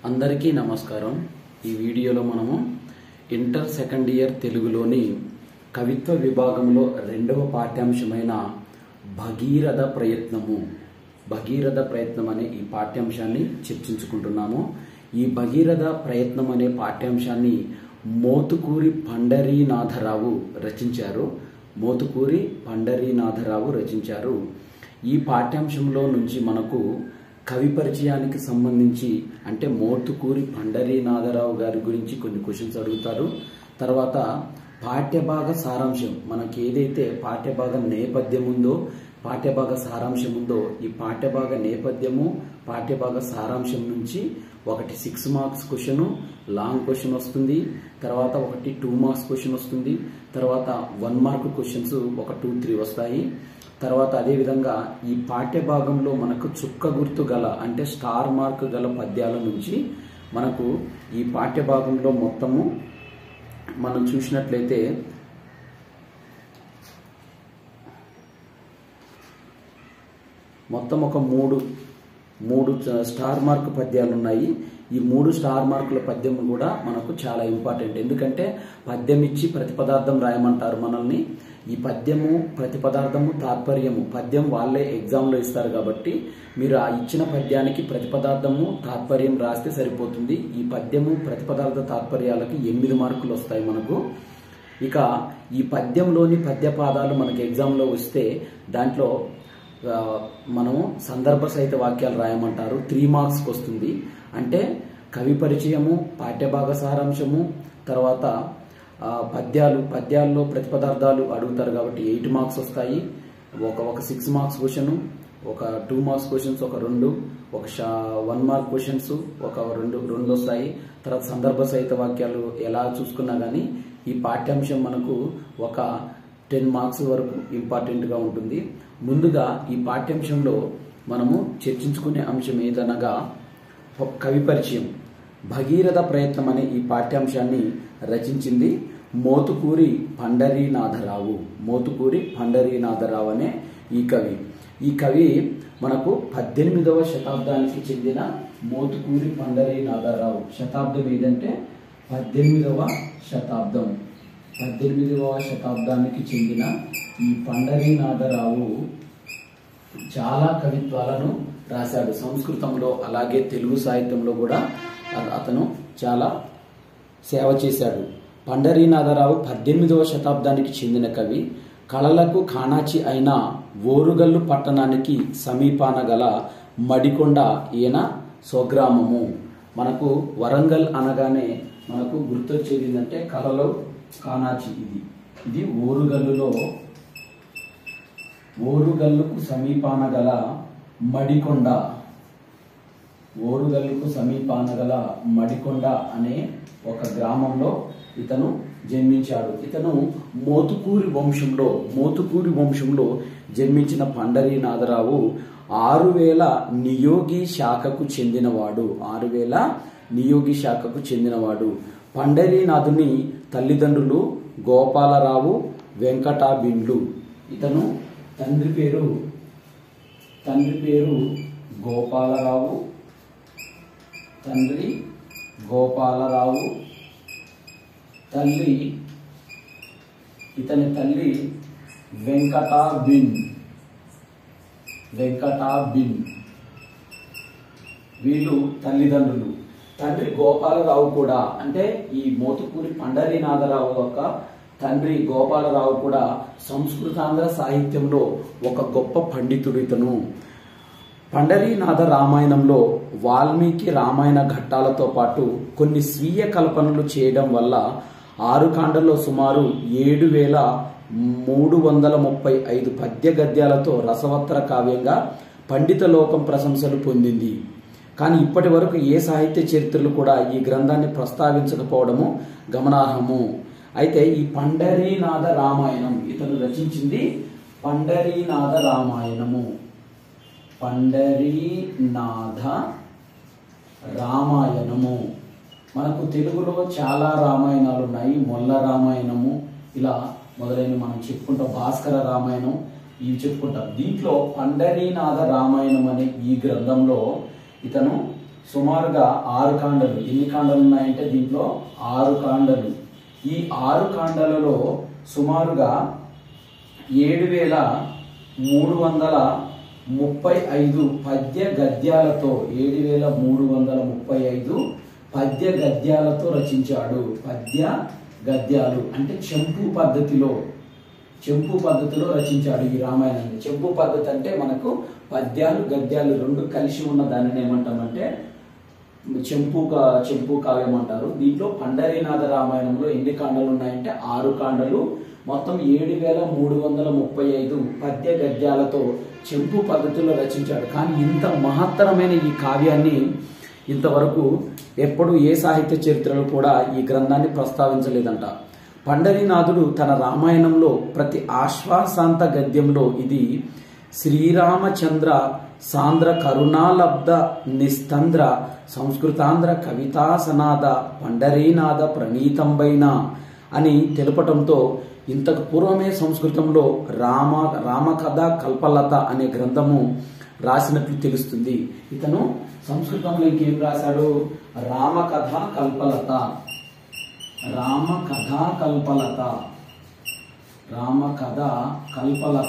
అందరికీ నమస్కారం ఈ వీడియోలో మనము ఇంటర్ సెకండ్ ఇయర్ తెలుగులోని కవిత్వ విభాగంలో రెండవ పాఠ్యాంశమైన భగీరథ ప్రయత్నము భగీరథ ప్రయత్నం అనే ఈ పాఠ్యాంశాన్ని చర్చించుకుంటున్నాము ఈ భగీరథ ప్రయత్నం అనే పాఠ్యాంశాన్ని మోతుకూరి పండరీనాథరావు రచించారు మోతుకూరి పండరీనాథరావు రచించారు ఈ పాఠ్యాంశంలో నుంచి మనకు కవి పరిచయానికి సంబంధించి అంటే మోతుకూరి పండరీనాథరావు గారి గురించి కొన్ని క్వశ్చన్స్ అడుగుతారు తర్వాత పాఠ్యభాగ సారాంశం మనకి ఏదైతే పాఠ్యభాగ నేపథ్యం ఉందో పాఠ్యభాగ సారాంశం ఉందో ఈ పాఠ్యభాగ నేపథ్యము పాఠ్యభాగ సారాంశం నుంచి ఒకటి six marks question long question వస్తుంది తర్వాత ఒకటి టూ మార్క్స్ క్వశ్చన్ వస్తుంది తర్వాత వన్ మార్క్ క్వశ్చన్స్ ఒక టూ త్రీ వస్తాయి తర్వాత అదేవిధంగా ఈ పాఠ్య భాగంలో మనకు చుక్క గుర్తు గల అంటే స్టార్ మార్క్ గల పద్యాల నుంచి మనకు ఈ పాఠ్య భాగంలో మొత్తము మనం చూసినట్లయితే మొత్తం ఒక మూడు మూడు చ- స్టార్ మార్క్ పద్యాలు ఉన్నాయి ఈ మూడు స్టార్ మార్కుల పద్యం కూడా మనకు చాలా ఇంపార్టెంట్ ఎందుకంటే పద్యం ఇచ్చి ప్రతిపదార్థం రాయమంటారు మనల్ని ఈ పద్యము ప్రతిపదార్థము తాత్పర్యము పద్యం వాళ్ళే ఎగ్జామ్లో ఇస్తారు కాబట్టి మీరు ఆ ఇచ్చిన పద్యానికి ప్రతిపదార్థము తాత్పర్యం రాస్తే సరిపోతుంది ఈ పద్యము ప్రతిపదార్థ తాత్పర్యాలకి ఎనిమిది మార్కులు వస్తాయి మనకు ఇక ఈ పద్యంలోని పద్యపాదాలు మనకి ఎగ్జామ్లో వస్తే దాంట్లో ఆ, మనము సందర్భ సహిత వాక్యాలు రాయమంటారు త్రీ మార్క్స్కి వస్తుంది అంటే కవి పరిచయము పాఠ్యభాగ సారాంశము తర్వాత ఆ, పద్యాలు పద్యాల్లో ప్రతిపదార్థాలు అడుగుతారు కాబట్టి ఎయిట్ మార్క్స్ వస్తాయి ఒక ఒక సిక్స్ మార్క్స్ క్వశ్చన్ ఒక టూ మార్క్స్ క్వశ్చన్స్ ఒక రెండు ఒక షా వన్ మార్క్ క్వశ్చన్స్ ఒక రెండు రెండు వస్తాయి తర్వాత సందర్భ సహిత వాక్యాలు ఎలా చూసుకున్నా కానీ ఈ పాఠ్యాంశం మనకు ఒక టెన్ మార్క్స్ వరకు ఇంపార్టెంట్గా ఉంటుంది ముందుగా ఈ పాఠ్యాంశంలో మనము చర్చించుకునే అంశం ఏదనగా ఒక కవి పరిచయం భగీరథ ప్రయత్నం అనే ఈ పాఠ్యాంశాన్ని రచించింది మోతుకూరి పండరీనాథరావు మోతుకూరి పండరీనాథరావు అనే ఈ కవి ఈ కవి మనకు పద్దెనిమిదవ శతాబ్దానికి చెందిన మోతుకూరి పండరీనాథరావు శతాబ్దం ఏదంటే పద్దెనిమిదవ శతాబ్దం పద్దెనిమిదవ శతాబ్దానికి చెందిన ఈ పండరీనాథరావు చాలా కవిత్వాలను రాశాడు సంస్కృతంలో అలాగే తెలుగు సాహిత్యంలో కూడా అ- అతను చాలా సేవ చేశాడు పండరీనాథరావు పద్దెనిమిదవ శతాబ్దానికి చెందిన కవి కళలకు కాణాచి అయిన ఓరుగల్లు పట్టణానికి సమీపాన గల మడికొండ ఈయన స్వగ్రామము మనకు వరంగల్ అనగానే మనకు గుర్తొచ్చేది ఏంటంటే కళలో కాణాచి ఇది ఇది ఓరుగల్లులో ఓరుగల్లుకు సమీపాన గల మడికొండ ఓరుగల్లుకు సమీపాన గల మడికొండ అనే ఒక గ్రామంలో ఇతను జన్మించాడు ఇతను మోతుకూరి వంశంలో మోతుకూరి వంశంలో జన్మించిన పండరీనాథరావు ఆరు వేల నియోగి శాఖకు చెందినవాడు ఆరు వేల నియోగి శాఖకు చెందినవాడు పండరీనాథుని తల్లిదండ్రులు గోపాలరావు వెంకటాబిండ్లు ఇతను తండ్రి పేరు తండ్రి పేరు గోపాలరావు తండ్రి గోపాలరావు తల్లి ఇతని తల్లి వెంకటాబిన్ వెంకటాబిన్ వీళ్ళు తల్లిదండ్రులు తండ్రి గోపాలరావు కూడా అంటే ఈ మోతుకూరి పండరీనాథరావు యొక్క తండ్రి గోపాలరావు కూడా సంస్కృతాంధ్ర సాహిత్యంలో ఒక గొప్ప పండితుడు ఇతను పండరీనాథ రామాయణంలో వాల్మీకి రామాయణ ఘట్టాలతో పాటు కొన్ని స్వీయ కల్పనలు చేయడం వల్ల ఆరు కాండల్లో సుమారు ఏడు వేల మూడు వందల ముప్పై ఐదు పద్య గద్యాలతో రసవత్తర కావ్యంగా పండిత లోకం ప్రశంసలు పొందింది కానీ ఇప్పటి వరకు ఏ సాహిత్య చరిత్రలు కూడా ఈ గ్రంథాన్ని ప్రస్తావించకపోవడము గమనార్హము అయితే ఈ పండరీనాథ రామాయణం ఇతను రచించింది పండరీనాథ రామాయణము పండరీనాథ రామాయణము మనకు తెలుగులో చాలా రామాయణాలు ఉన్నాయి మొల్ల రామాయణము ఇలా మొదలైన మనం చెప్పుకుంటాం భాస్కర రామాయణం ఇవి చెప్పుకుంటాం దీంట్లో పండరీనాథ రామాయణం అనే ఈ గ్రంథంలో ఇతను సుమారుగా ఆరు కాండలు ఎన్ని కాండలు ఉన్నాయంటే దీంట్లో ఆరు కాండలు ఈ ఆరు కాండలలో సుమారుగా ఏడు వేల మూడు వందల ముప్పై ఐదు పద్య గద్యాలతో ఏడు వేల మూడు వందల ముప్పై ఐదు పద్య గద్యాలతో రచించాడు పద్య గద్యాలు అంటే చెంపు పద్ధతిలో చెంపు పద్ధతిలో రచించాడు ఈ రామాయణాన్ని చెంపు పద్ధతి అంటే మనకు పద్యాలు గద్యాలు రెండు కలిసి ఉన్న దానిని ఏమంటామంటే చెంపు కా- చెంపు కావ్యం అంటారు దీంట్లో పండరీనాథ రామాయణంలో ఎన్ని కాండలు ఉన్నాయంటే ఆరు కాండలు మొత్తం ఏడు వేల మూడు వందల ముప్పై ఐదు పద్య గద్యాలతో చెంపు పద్ధతిలో రచించాడు కానీ ఇంత మహత్తరమైన ఈ కావ్యాన్ని ఇంతవరకు ఎప్పుడు ఏ సాహిత్య చరిత్రలో కూడా ఈ గ్రంథాన్ని ప్రస్తావించలేదంట పండరీనాథుడు తన రామాయణంలో ప్రతి ఆశ్వాసాంత గద్యంలో ఇది శ్రీరామచంద్ర సాంద్ర కరుణాలబ్ధ నిస్తంద్ర సంస్కృతాంధ్ర కవితాసనాద పండరీనాథ ప్రణీతంబైన అని తెలపటంతో ఇంతకు పూర్వమే సంస్కృతంలో రామ రామకథ కల్పలత అనే గ్రంథము రాసినట్లు తెలుస్తుంది ఇతను సంస్కృతంలో ఇంకేం రాశాడు రామకథ కల్పలత రామ కథా కల్పలత రామ కథ కల్పలత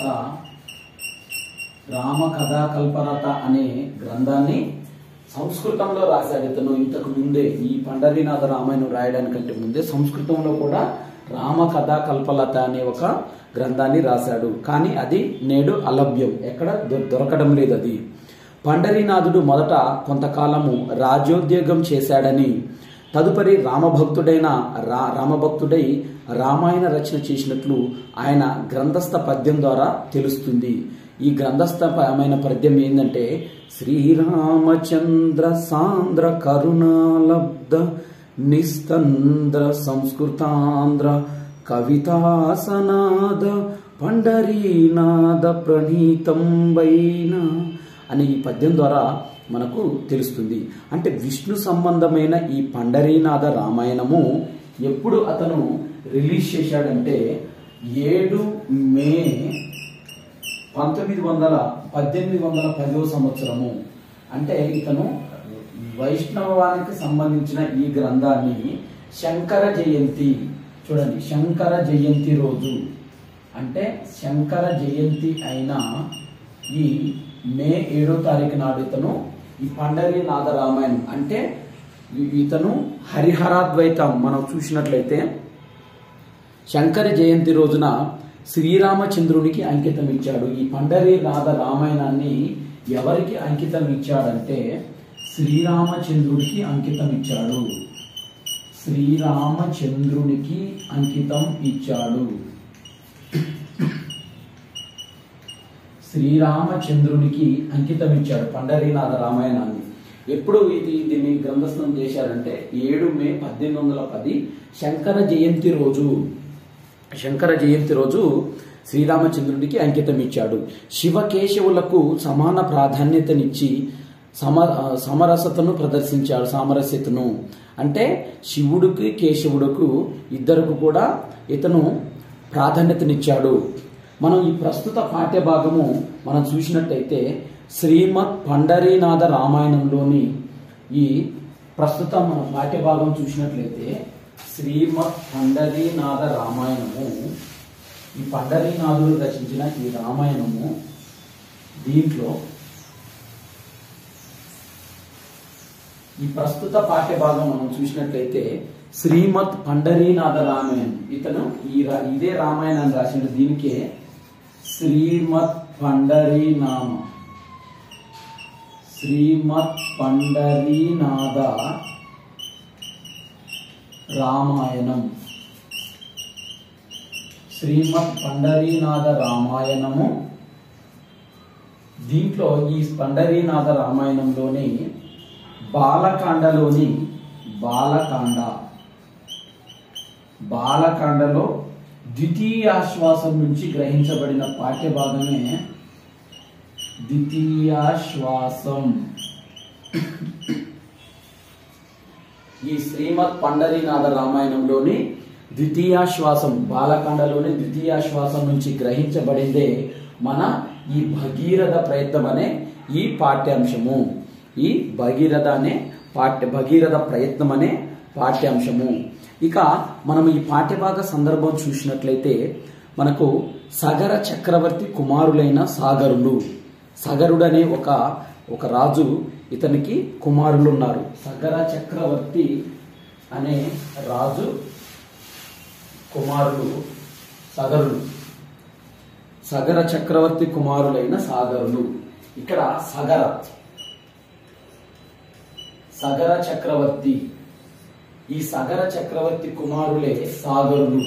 రామ కథా కల్పలత అనే గ్రంథాన్ని సంస్కృతంలో రాశాడు ఇతను ఇంతకు ముందే ఈ పండరీనాథ రామాయణం రాయడానికంటే ముందే సంస్కృతంలో కూడా రామ కథా కల్పలత అనే ఒక గ్రంథాన్ని రాశాడు కానీ అది నేడు అలభ్యం ఎక్కడ దొ- దొరకడం లేదు అది పండరీనాథుడు మొదట కొంతకాలము రాజ్యోద్యోగం చేశాడని తదుపరి రామభక్తుడైన రా రామభక్తుడై రామాయణ రచన చేసినట్లు ఆయన గ్రంథస్థ పద్యం ద్వారా తెలుస్తుంది ఈ గ్రంథస్థమైన పద్యం ఏంటంటే శ్రీరామచంద్ర సాంద్ర కరుణాలబ్ధ నిస్తంద్ర సంస్కృతాంధ్ర కవితాసనాద పండరీనాద ప్రణీతం వైన అని ఈ పద్యం ద్వారా మనకు తెలుస్తుంది అంటే విష్ణు సంబంధమైన ఈ పండరీనాథ రామాయణము ఎప్పుడు అతను రిలీజ్ చేశాడంటే ఏడు మే పంతొమ్మిది వందల పద్దెనిమిది వందల పదో సంవత్సరము అంటే ఇతను వైష్ణవానికి సంబంధించిన ఈ గ్రంథాన్ని శంకర జయంతి చూడండి శంకర జయంతి రోజు అంటే శంకర జయంతి అయిన ఈ మే ఏడో తారీఖు నాడు ఇతను ఈ పండరీనాథ రామాయణం అంటే ఇ- ఇతను హరిహరాద్వైతం మనం చూసినట్లయితే శంకర జయంతి రోజున శ్రీరామచంద్రునికి అంకితం ఇచ్చాడు ఈ పండరీనాథ రామాయణాన్ని ఎవరికి అంకితం ఇచ్చాడంటే శ్రీరామచంద్రుడికి అంకితం ఇచ్చాడు శ్రీరామచంద్రునికి అంకితం ఇచ్చాడు శ్రీరామచంద్రునికి అంకితం ఇచ్చాడు పండరీనాథ రామాయణాన్ని ఎప్పుడు ఇది దీన్ని గ్రంథస్థం చేశారంటే ఏడు మే పద్దెనిమిది వందల పది శంకర జయంతి రోజు శంకర జయంతి రోజు శ్రీరామచంద్రుడికి అంకితం ఇచ్చాడు శివకేశవులకు సమాన ప్రాధాన్యతనిచ్చి సమ సమరసతను ప్రదర్శించాడు సామరస్యతను అంటే శివుడికి కేశవుడుకు ఇద్దరికి కూడా ఇతను ప్రాధాన్యతనిచ్చాడు మనం ఈ ప్రస్తుత పాఠ్య భాగము మనం చూసినట్టయితే శ్రీమద్ పండరీనాథ రామాయణంలోని ఈ ప్రస్తుతం మన పాఠ్య భాగం చూసినట్లయితే శ్రీమద్ పండరీనాథ రామాయణము ఈ పండరీనాథుడు రచించిన ఈ రామాయణము దీంట్లో ఈ ప్రస్తుత పాఠ్య భాగం మనం చూసినట్లయితే శ్రీమద్ పండరీనాథ రామాయణం ఇతను ఈ రా- ఇదే రామాయణాన్ని రాసిండు దీనికే శ్రీమద్ పండరీనామ శ్రీమద్ పండరీనాథ రామాయణం శ్రీమద్ పండరీనాథ రామాయణము దీంట్లో ఈ పండరీనాథ రామాయణంలోని బాలకాండలోని బాలకాండ బాలకాండలో ద్వితీయాశ్వాసం నుంచి గ్రహించబడిన పాఠ్య భాగమే ద్వితీయాశ్వాసం ఈ శ్రీమద్ పండరీనాథ రామాయణంలోని ద్వితీయాశ్వాసం బాలకాండలోని ద్వితీయాశ్వాసం నుంచి గ్రహించబడిందే మన ఈ భగీరథ ప్రయత్నం అనే ఈ పాఠ్యాంశము ఈ భగీరథ అనే పాఠ్య భగీరథ ప్రయత్నం అనే పాఠ్యాంశము ఇక మనం ఈ పాఠ్యభాగ సందర్భం చూసినట్లయితే మనకు సగర చక్రవర్తి కుమారులైన సాగరులు సగరుడు అనే ఒక ఒక రాజు ఇతనికి కుమారులు ఉన్నారు సగర చక్రవర్తి అనే రాజు కుమారులు సగరులు సగర చక్రవర్తి కుమారులైన సాగరులు ఇక్కడ సగర సగర చక్రవర్తి ఈ సగర చక్రవర్తి కుమారులే సాగరులు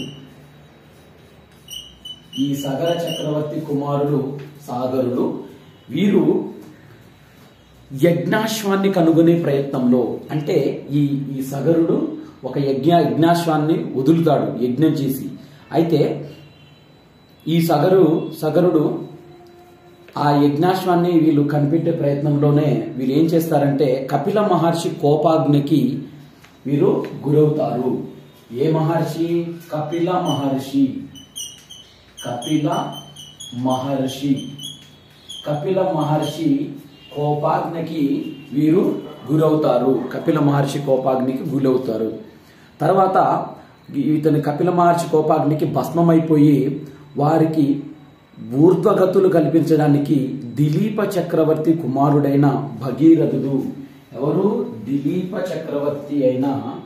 ఈ సగర చక్రవర్తి కుమారులు సాగరులు వీరు యజ్ఞాశ్వాన్ని కనుగొనే ప్రయత్నంలో అంటే ఈ ఈ సగరుడు ఒక యజ్ఞ యజ్ఞాశ్వాన్ని వదులుతాడు యజ్ఞం చేసి అయితే ఈ సగరు సగరుడు ఆ యజ్ఞాశ్వాన్ని వీళ్ళు కనిపెట్టే ప్రయత్నంలోనే వీళ్ళు ఏం చేస్తారంటే కపిల మహర్షి కోపాగ్నికి వీరు గురవుతారు ఏ మహర్షి కపిల మహర్షి కపిల మహర్షి కపిల మహర్షి కోపాగ్నికి వీరు గురవుతారు కపిల మహర్షి కోపాగ్నికి గురవుతారు తర్వాత ఇతని కపిల మహర్షి కోపాగ్నికి భస్మమైపోయి వారికి ఊర్ధ్వగతులు కల్పించడానికి దిలీప చక్రవర్తి కుమారుడైన భగీరథుడు ఎవరు దిలీప చక్రవర్తి అయిన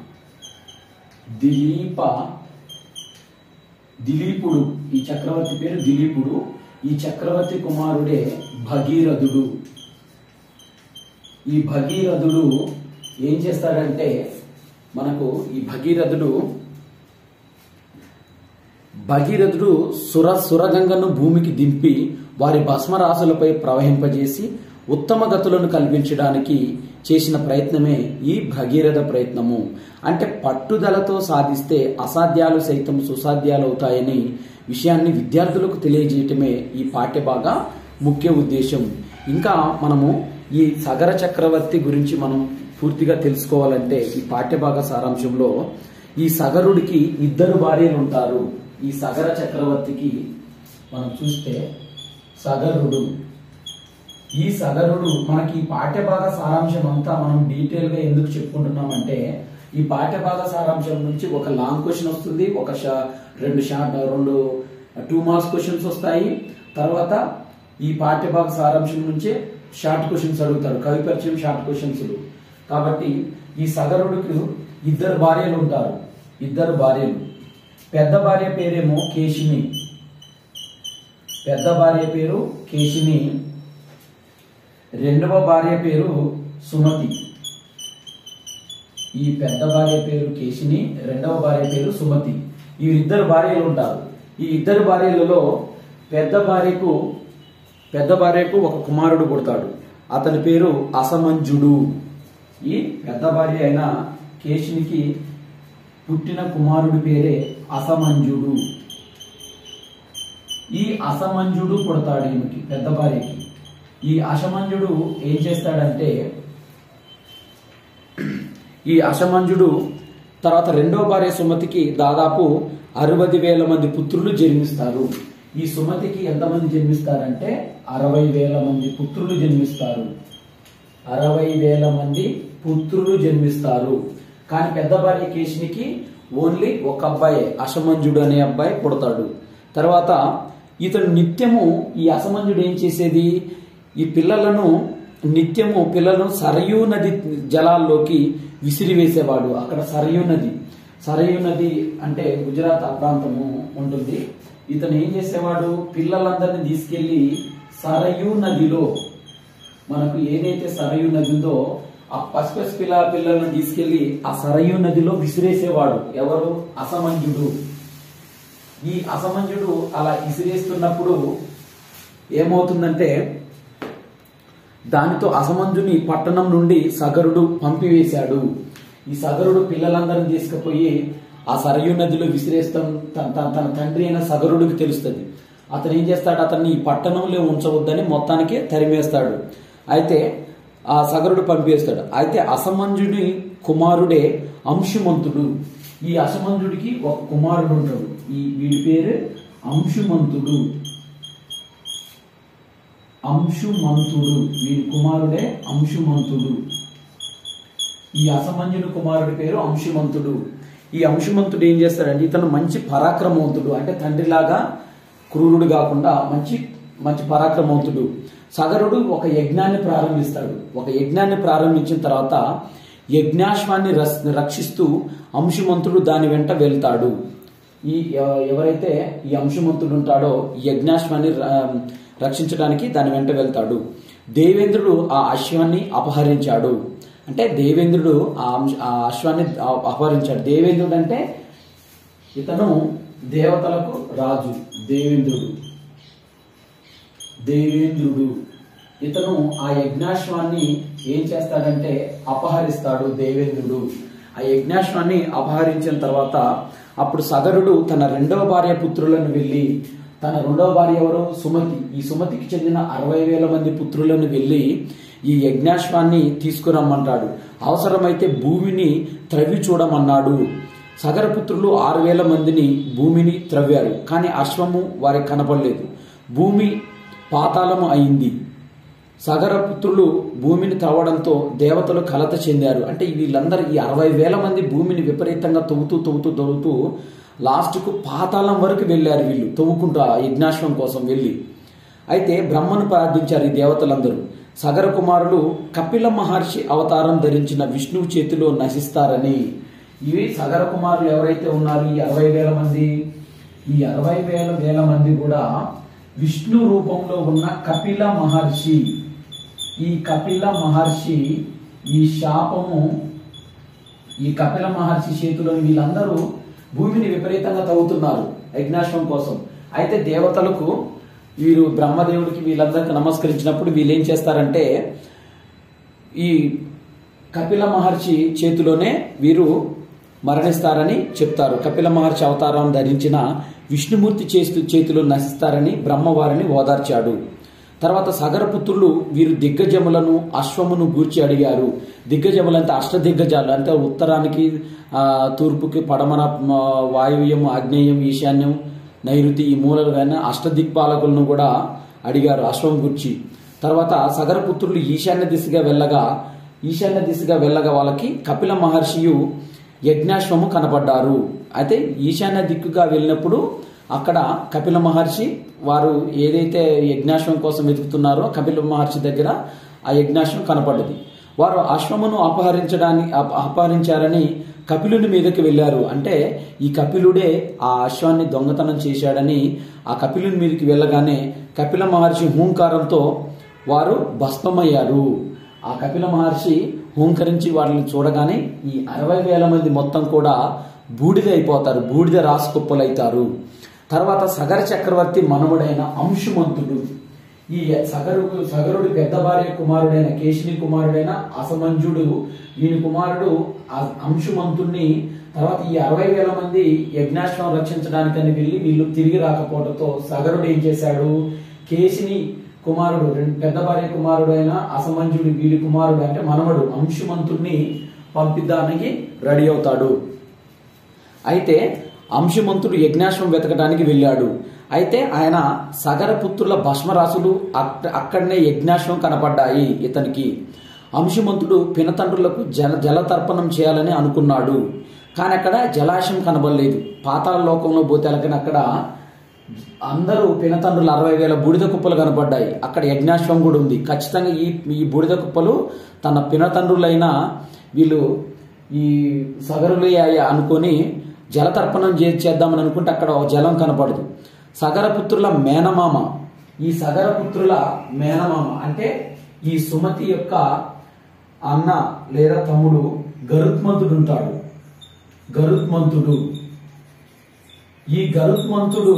దిలీప దిలీపుడు ఈ చక్రవర్తి పేరు దిలీపుడు ఈ చక్రవర్తి కుమారుడే భగీరథుడు ఈ భగీరథుడు ఏం చేస్తాడంటే మనకు ఈ భగీరథుడు భగీరథుడు సుర సురగంగను భూమికి దింపి వారి భస్మరాశులపై ప్రవహింపజేసి ఉత్తమ గతులను కల్పించడానికి చేసిన ప్రయత్నమే ఈ భగీరథ ప్రయత్నము అంటే పట్టుదలతో సాధిస్తే అసాధ్యాలు సైతం సుసాధ్యాలు అవుతాయని విషయాన్ని విద్యార్థులకు తెలియజేయటమే ఈ పాఠ్యభాగ ముఖ్య ఉద్దేశం ఇంకా మనము ఈ సగర చక్రవర్తి గురించి మనం పూర్తిగా తెలుసుకోవాలంటే ఈ పాఠ్యభాగ సారాంశంలో ఈ సగరుడికి ఇద్దరు భార్యలు ఉంటారు ఈ సగర చక్రవర్తికి మనం చూస్తే సగరుడు ఈ సగరుడు మనకి ఈ పాఠ్యభాగ సారాంశం అంతా మనం డీటెయిల్ గా ఎందుకు చెప్పుకుంటున్నామంటే ఈ పాఠ్యభాగ సారాంశం నుంచి ఒక లాంగ్ క్వశ్చన్ వస్తుంది ఒక షా- రెండు షార్ట్ రెండు టూ మార్క్స్ క్వశ్చన్స్ వస్తాయి తర్వాత ఈ పాఠ్యభాగ సారాంశం నుంచే షార్ట్ క్వశ్చన్స్ అడుగుతారు కవి పరిచయం షార్ట్ క్వశ్చన్స్ కాబట్టి ఈ సగరుడికి ఇద్దరు భార్యలు ఉంటారు ఇద్దరు భార్యలు పెద్ద భార్య పేరేమో కేశిని పెద్ద భార్య పేరు కేశిని రెండవ భార్య పేరు సుమతి ఈ పెద్ద భార్య పేరు కేశిని రెండవ భార్య పేరు సుమతి ఈ ఇద్దరు భార్యలు ఉంటారు ఈ ఇద్దరు భార్యలలో పెద్ద భార్యకు పెద్ద భార్యకు ఒక కుమారుడు పుడతాడు అతని పేరు అసమంజుడు ఈ పెద్ద భార్య అయిన కేశినికి పుట్టిన కుమారుడి పేరే అసమంజుడు ఈ అసమంజుడు పుడతాడు ఈమెకి పెద్ద భార్యకి ఈ అసమంజుడు ఏం చేస్తాడంటే ఈ అసమంజుడు తర్వాత రెండో భార్య సుమతికి దాదాపు అరవై వేల మంది పుత్రులు జన్మిస్తారు ఈ సుమతికి ఎంతమంది జన్మిస్తారంటే అరవై వేల మంది పుత్రులు జన్మిస్తారు అరవై వేల మంది పుత్రులు జన్మిస్తారు కానీ పెద్ద భార్య కేశినికి ఓన్లీ ఒక అబ్బాయి అసమంజుడు అనే అబ్బాయి పుడతాడు తర్వాత ఇతడు నిత్యము ఈ అసమంజుడు ఏం చేసేది ఈ పిల్లలను నిత్యము పిల్లలను సరయూ నది జలాల్లోకి విసిరివేసేవాడు అక్కడ సరయూ నది సరయూ నది అంటే గుజరాత్ ఆ ప్రాంతము ఉంటుంది ఇతను ఏం చేసేవాడు పిల్లలందరినీ తీసుకెళ్లి సరయూ నదిలో మనకు ఏదైతే సరయు నది ఉందో ఆ పసిపసి పిల్ల పిల్లలను తీసుకెళ్లి ఆ సరయు నదిలో విసిరేసేవాడు ఎవరు అసమంజుడు ఈ అసమంజుడు అలా విసిరేస్తున్నప్పుడు ఏమవుతుందంటే దానితో అసమంజుని పట్టణం నుండి సగరుడు పంపివేశాడు ఈ సగరుడు పిల్లలందరిని తీసుకుపోయి ఆ సరయు నదిలో విసిరేస్తాం తన తన- తన తండ్రి అయిన సగరుడికి తెలుస్తుంది అతను ఏం చేస్తాడు అతన్ని ఈ పట్టణంలో ఉంచవద్దని మొత్తానికి తరిమేస్తాడు అయితే ఆ సగరుడు పంపివేస్తాడు అయితే అసమంజుని కుమారుడే అంశుమంతుడు ఈ అసమంజుడికి ఒక కుమారుడు ఉంటాడు ఈ వీడి పేరు అంశుమంతుడు అంశుమంతుడు వీరి కుమారుడే అంశుమంతుడు ఈ అసమంజుని కుమారుడి పేరు అంశుమంతుడు ఈ అంశుమంతుడు ఏం చేస్తాడంటే ఇతను మంచి పరాక్రమవంతుడు అంటే తండ్రిలాగా క్రూరుడు కాకుండా మంచి మంచి పరాక్రమవంతుడు సగరుడు ఒక యజ్ఞాన్ని ప్రారంభిస్తాడు ఒక యజ్ఞాన్ని ప్రారంభించిన తర్వాత యజ్ఞాశ్వాన్ని రస్- రక్షిస్తూ అంశుమంతుడు దాని వెంట వెళ్తాడు ఈ ఎవ- ఎవరైతే ఈ అంశుమంతుడు ఉంటాడో ఈ యజ్ఞాశ్వాన్ని ర- రక్షించడానికి దాని వెంట వెళ్తాడు దేవేంద్రుడు ఆ అశ్వాన్ని అపహరించాడు అంటే దేవేంద్రుడు ఆ అంశ- ఆ అశ్వాన్ని అ- అపహరించాడు దేవేంద్రుడు అంటే ఇతను దేవతలకు రాజు దేవేంద్రుడు దేవేంద్రుడు ఇతను ఆ యజ్ఞాశ్వాన్ని ఏం చేస్తాడంటే అపహరిస్తాడు దేవేంద్రుడు ఆ యజ్ఞాశ్వాన్ని అపహరించిన తర్వాత అప్పుడు సగరుడు తన రెండవ భార్య పుత్రులను వెళ్ళి తన రెండవ భార్య ఎవరు సుమతి ఈ సుమతికి చెందిన అరవై వేల మంది పుత్రులను వెళ్ళి ఈ యజ్ఞాశ్వాన్ని తీసుకురమ్మంటాడు అవసరమైతే భూమిని త్రవ్వి చూడమన్నాడు సగరపుత్రులు ఆరు వేల మందిని భూమిని త్రవ్వారు కానీ అశ్వము వారికి కనపడలేదు భూమి పాతాళము అయింది సగరపుత్రులు భూమిని త్రవ్వడంతో దేవతలు కలత చెందారు అంటే వీళ్ళందరూ ఈ అరవై వేల మంది భూమిని విపరీతంగా తవ్వుతూ తవ్వుతూ తవ్వుతూ లాస్ట్కు పాతాళం వరకు వెళ్ళారు వీళ్ళు తవ్వుకుంటూ ఆ యజ్ఞాశ్వం కోసం వెళ్ళి అయితే బ్రహ్మను ప్రార్థించారు ఈ దేవతలందరూ సగర కుమారులు కపిల మహర్షి అవతారం ధరించిన విష్ణువు చేతిలో నశిస్తారని ఇవి సగర కుమారులు ఎవరైతే ఉన్నారు ఈ అరవై వేల మంది ఈ అరవై వేల వేల మంది కూడా విష్ణు రూపంలో ఉన్న కపిల మహర్షి ఈ కపిల మహర్షి ఈ శాపము ఈ కపిల మహర్షి చేతిలో వీళ్ళందరూ భూమిని విపరీతంగా తవ్వుతున్నారు యజ్ఞాశ్వం కోసం అయితే దేవతలకు వీరు బ్రహ్మదేవుడికి వీళ్ళందరికీ నమస్కరించినప్పుడు వీళ్ళు ఏం చేస్తారంటే ఈ కపిల మహర్షి చేతిలోనే వీరు మరణిస్తారని చెప్తారు కపిల మహర్షి అవతారం ధరించిన విష్ణుమూర్తి చేస్తు చేతిలో నశిస్తారని బ్రహ్మవారిని ఓదార్చాడు తర్వాత సగరపుత్రులు వీరు దిగ్గజములను అశ్వమును గూర్చి అడిగారు దిగ్గజములు అంటే అష్టదిగ్గజాలు అంటే ఉత్తరానికి ఆ, తూర్పుకి పడమర ఆ, వాయువ్యం ఆగ్నేయం ఈశాన్యం నైరుతి ఈ మూలలుగా అష్టదిక్పాలకులను కూడా అడిగారు అశ్వం గుర్చి తర్వాత సగరపుత్రులు ఈశాన్య దిశగా వెళ్ళగా ఈశాన్య దిశగా వెళ్ళగా వాళ్ళకి కపిల మహర్షియు యజ్ఞాశ్వము కనపడ్డారు అయితే ఈశాన్య దిక్కుగా వెళ్ళినప్పుడు అక్కడ కపిల మహర్షి వారు ఏదైతే యజ్ఞాశ్వం కోసం వెతుకుతున్నారో కపిల మహర్షి దగ్గర ఆ యజ్ఞాశ్వం కనపడ్డది వారు అశ్వమును అపహరించడానికి అప- అపహరించారని కపిలుని మీదకి వెళ్ళారు అంటే ఈ కపిలుడే ఆ అశ్వాన్ని దొంగతనం చేశాడని ఆ కపిలుని మీదకి వెళ్ళగానే కపిల మహర్షి హూంకారంతో వారు భస్మమయ్యారు ఆ కపిల మహర్షి హూంకరించి వారిని చూడగానే ఈ అరవై వేల మంది మొత్తం కూడా బూడిద అయిపోతారు బూడిద రాసుకుప్పలైతారు తర్వాత సగర చక్రవర్తి మనముడైన అంశుమంతుడు ఈ సగరు సగరుడి పెద్ద భార్య కుమారుడైన కేశిని కుమారుడైన అసమంజుడు వీని కుమారుడు ఆ అంశుమంతుణ్ణి తర్వాత ఈ అరవై వేల మంది యజ్ఞాశ్వం రక్షించడానికని వెళ్ళి వీళ్ళు తిరిగి రాకపోవడంతో సగరుడు ఏం చేశాడు కేశిని కుమారుడు రెండు పెద్ద భార్య కుమారుడు అయిన అసమంజుడు వీడి కుమారుడు అంటే మనవడు అంశుమంతుణ్ణి పంపిద్దానికి రెడీ అవుతాడు అయితే అంశుమంతుడు యజ్ఞాశ్వం వెతకడానికి వెళ్ళాడు అయితే ఆయన సగరపుత్రుల భస్మరాశులు అక్- అక్కడనే యజ్ఞాశ్వం కనపడ్డాయి ఇతనికి అంశుమంతుడు పినతండ్రులకు జల జలతర్పణం చేయాలని అనుకున్నాడు కానీ అక్కడ జలాశయం కనబడలేదు పాతాళ లోకంలో పోతే కానీ అక్కడ అందరూ పినతండ్రులు అరవై వేల బూడిద కుప్పలు కనపడ్డాయి అక్కడ యజ్ఞాశ్వం కూడా ఉంది ఖచ్చితంగా ఈ ఈ బూడిద కుప్పలు తన పినతండ్రులైన వీళ్ళు ఈ సగరులే అనుకొని జలతర్పణం చే చేద్దామని అనుకుంటే అక్కడ ఒక జలం కనపడదు సగరపుత్రుల మేనమామ ఈ సగరపుత్రుల మేనమామ అంటే ఈ సుమతి యొక్క అన్న లేదా తమ్ముడు గరుత్మంతుడు ఉంటాడు గరుత్మంతుడు ఈ గరుత్మంతుడు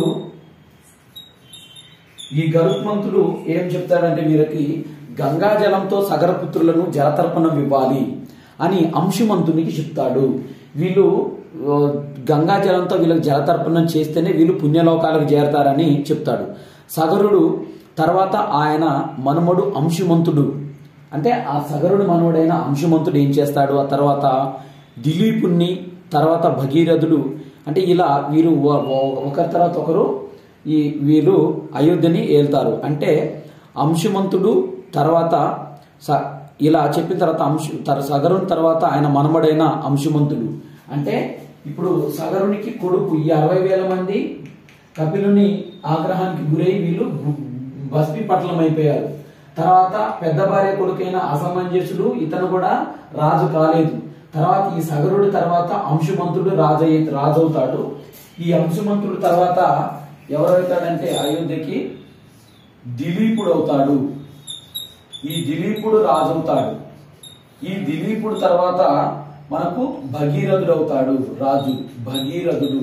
ఈ గరుత్మంతుడు ఏం చెప్తాడంటే వీరికి గంగాజలంతో సగరపుత్రులను జలతర్పణం ఇవ్వాలి అని అంశుమంతునికి చెప్తాడు వీళ్ళు ఆ, గంగాజలంతో వీళ్ళకి జలతర్పణం చేస్తేనే వీళ్ళు పుణ్యలోకాలకు చేరతారని చెప్తాడు సగరుడు తర్వాత ఆయన మనుమడు అంశుమంతుడు అంటే ఆ సగరుడు మనవడైన అంశుమంతుడు ఏం చేస్తాడు ఆ తర్వాత దిలీపుణ్ణి తర్వాత భగీరథుడు అంటే ఇలా వీరు ఒ- ఒ- ఒకరి తర్వాత ఒకరు ఈ వీరు అయోధ్యని ఏల్తారు అంటే అంశుమంతుడు తర్వాత స- ఇలా చెప్పిన తర్వాత అంశు తర సగరుని తర్వాత ఆయన మనమడైన అంశుమంతుడు అంటే ఇప్పుడు సగరునికి కొడుకు ఈ అరవై వేల మంది కపిలుని ఆగ్రహానికి గురై వీళ్ళు బస్పి పట్లం అయిపోయారు తర్వాత పెద్ద భార్య కొడుకైన అసమంజసుడు ఇతను కూడా రాజు కాలేదు తర్వాత ఈ సగరుడు తర్వాత అంశుమంతుడు రాజు అయ్యి- రాజు అవుతాడు ఈ అంశుమంతుడు తర్వాత ఎవరవుతాడంటే అయోధ్యకి దిలీపుడు అవుతాడు ఈ దిలీపుడు రాజు అవుతాడు ఈ దిలీపుడు తర్వాత మనకు భగీరథుడు అవుతాడు రాజు భగీరథుడు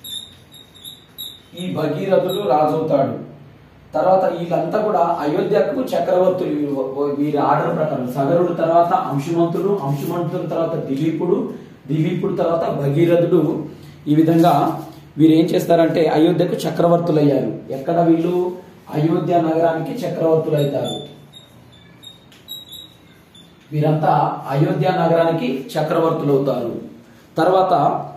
ఈ భగీరథుడు రాజు అవుతాడు తర్వాత వీళ్ళంతా కూడా అయోధ్యకు చక్రవర్తులు వీ- వీరి ఆర్డర్ ప్రకారం సగరుడు తర్వాత అంశుమంతుడు అంశుమంతుడు తర్వాత దిలీపుడు దిలీపుడు తర్వాత భగీరథుడు ఈ విధంగా వీరు ఏం చేస్తారంటే అయోధ్యకు చక్రవర్తులు అయ్యారు ఎక్కడ వీళ్ళు అయోధ్య నగరానికి చక్రవర్తులు అవుతారు వీరంతా అయోధ్య నగరానికి చక్రవర్తులు అవుతారు తర్వాత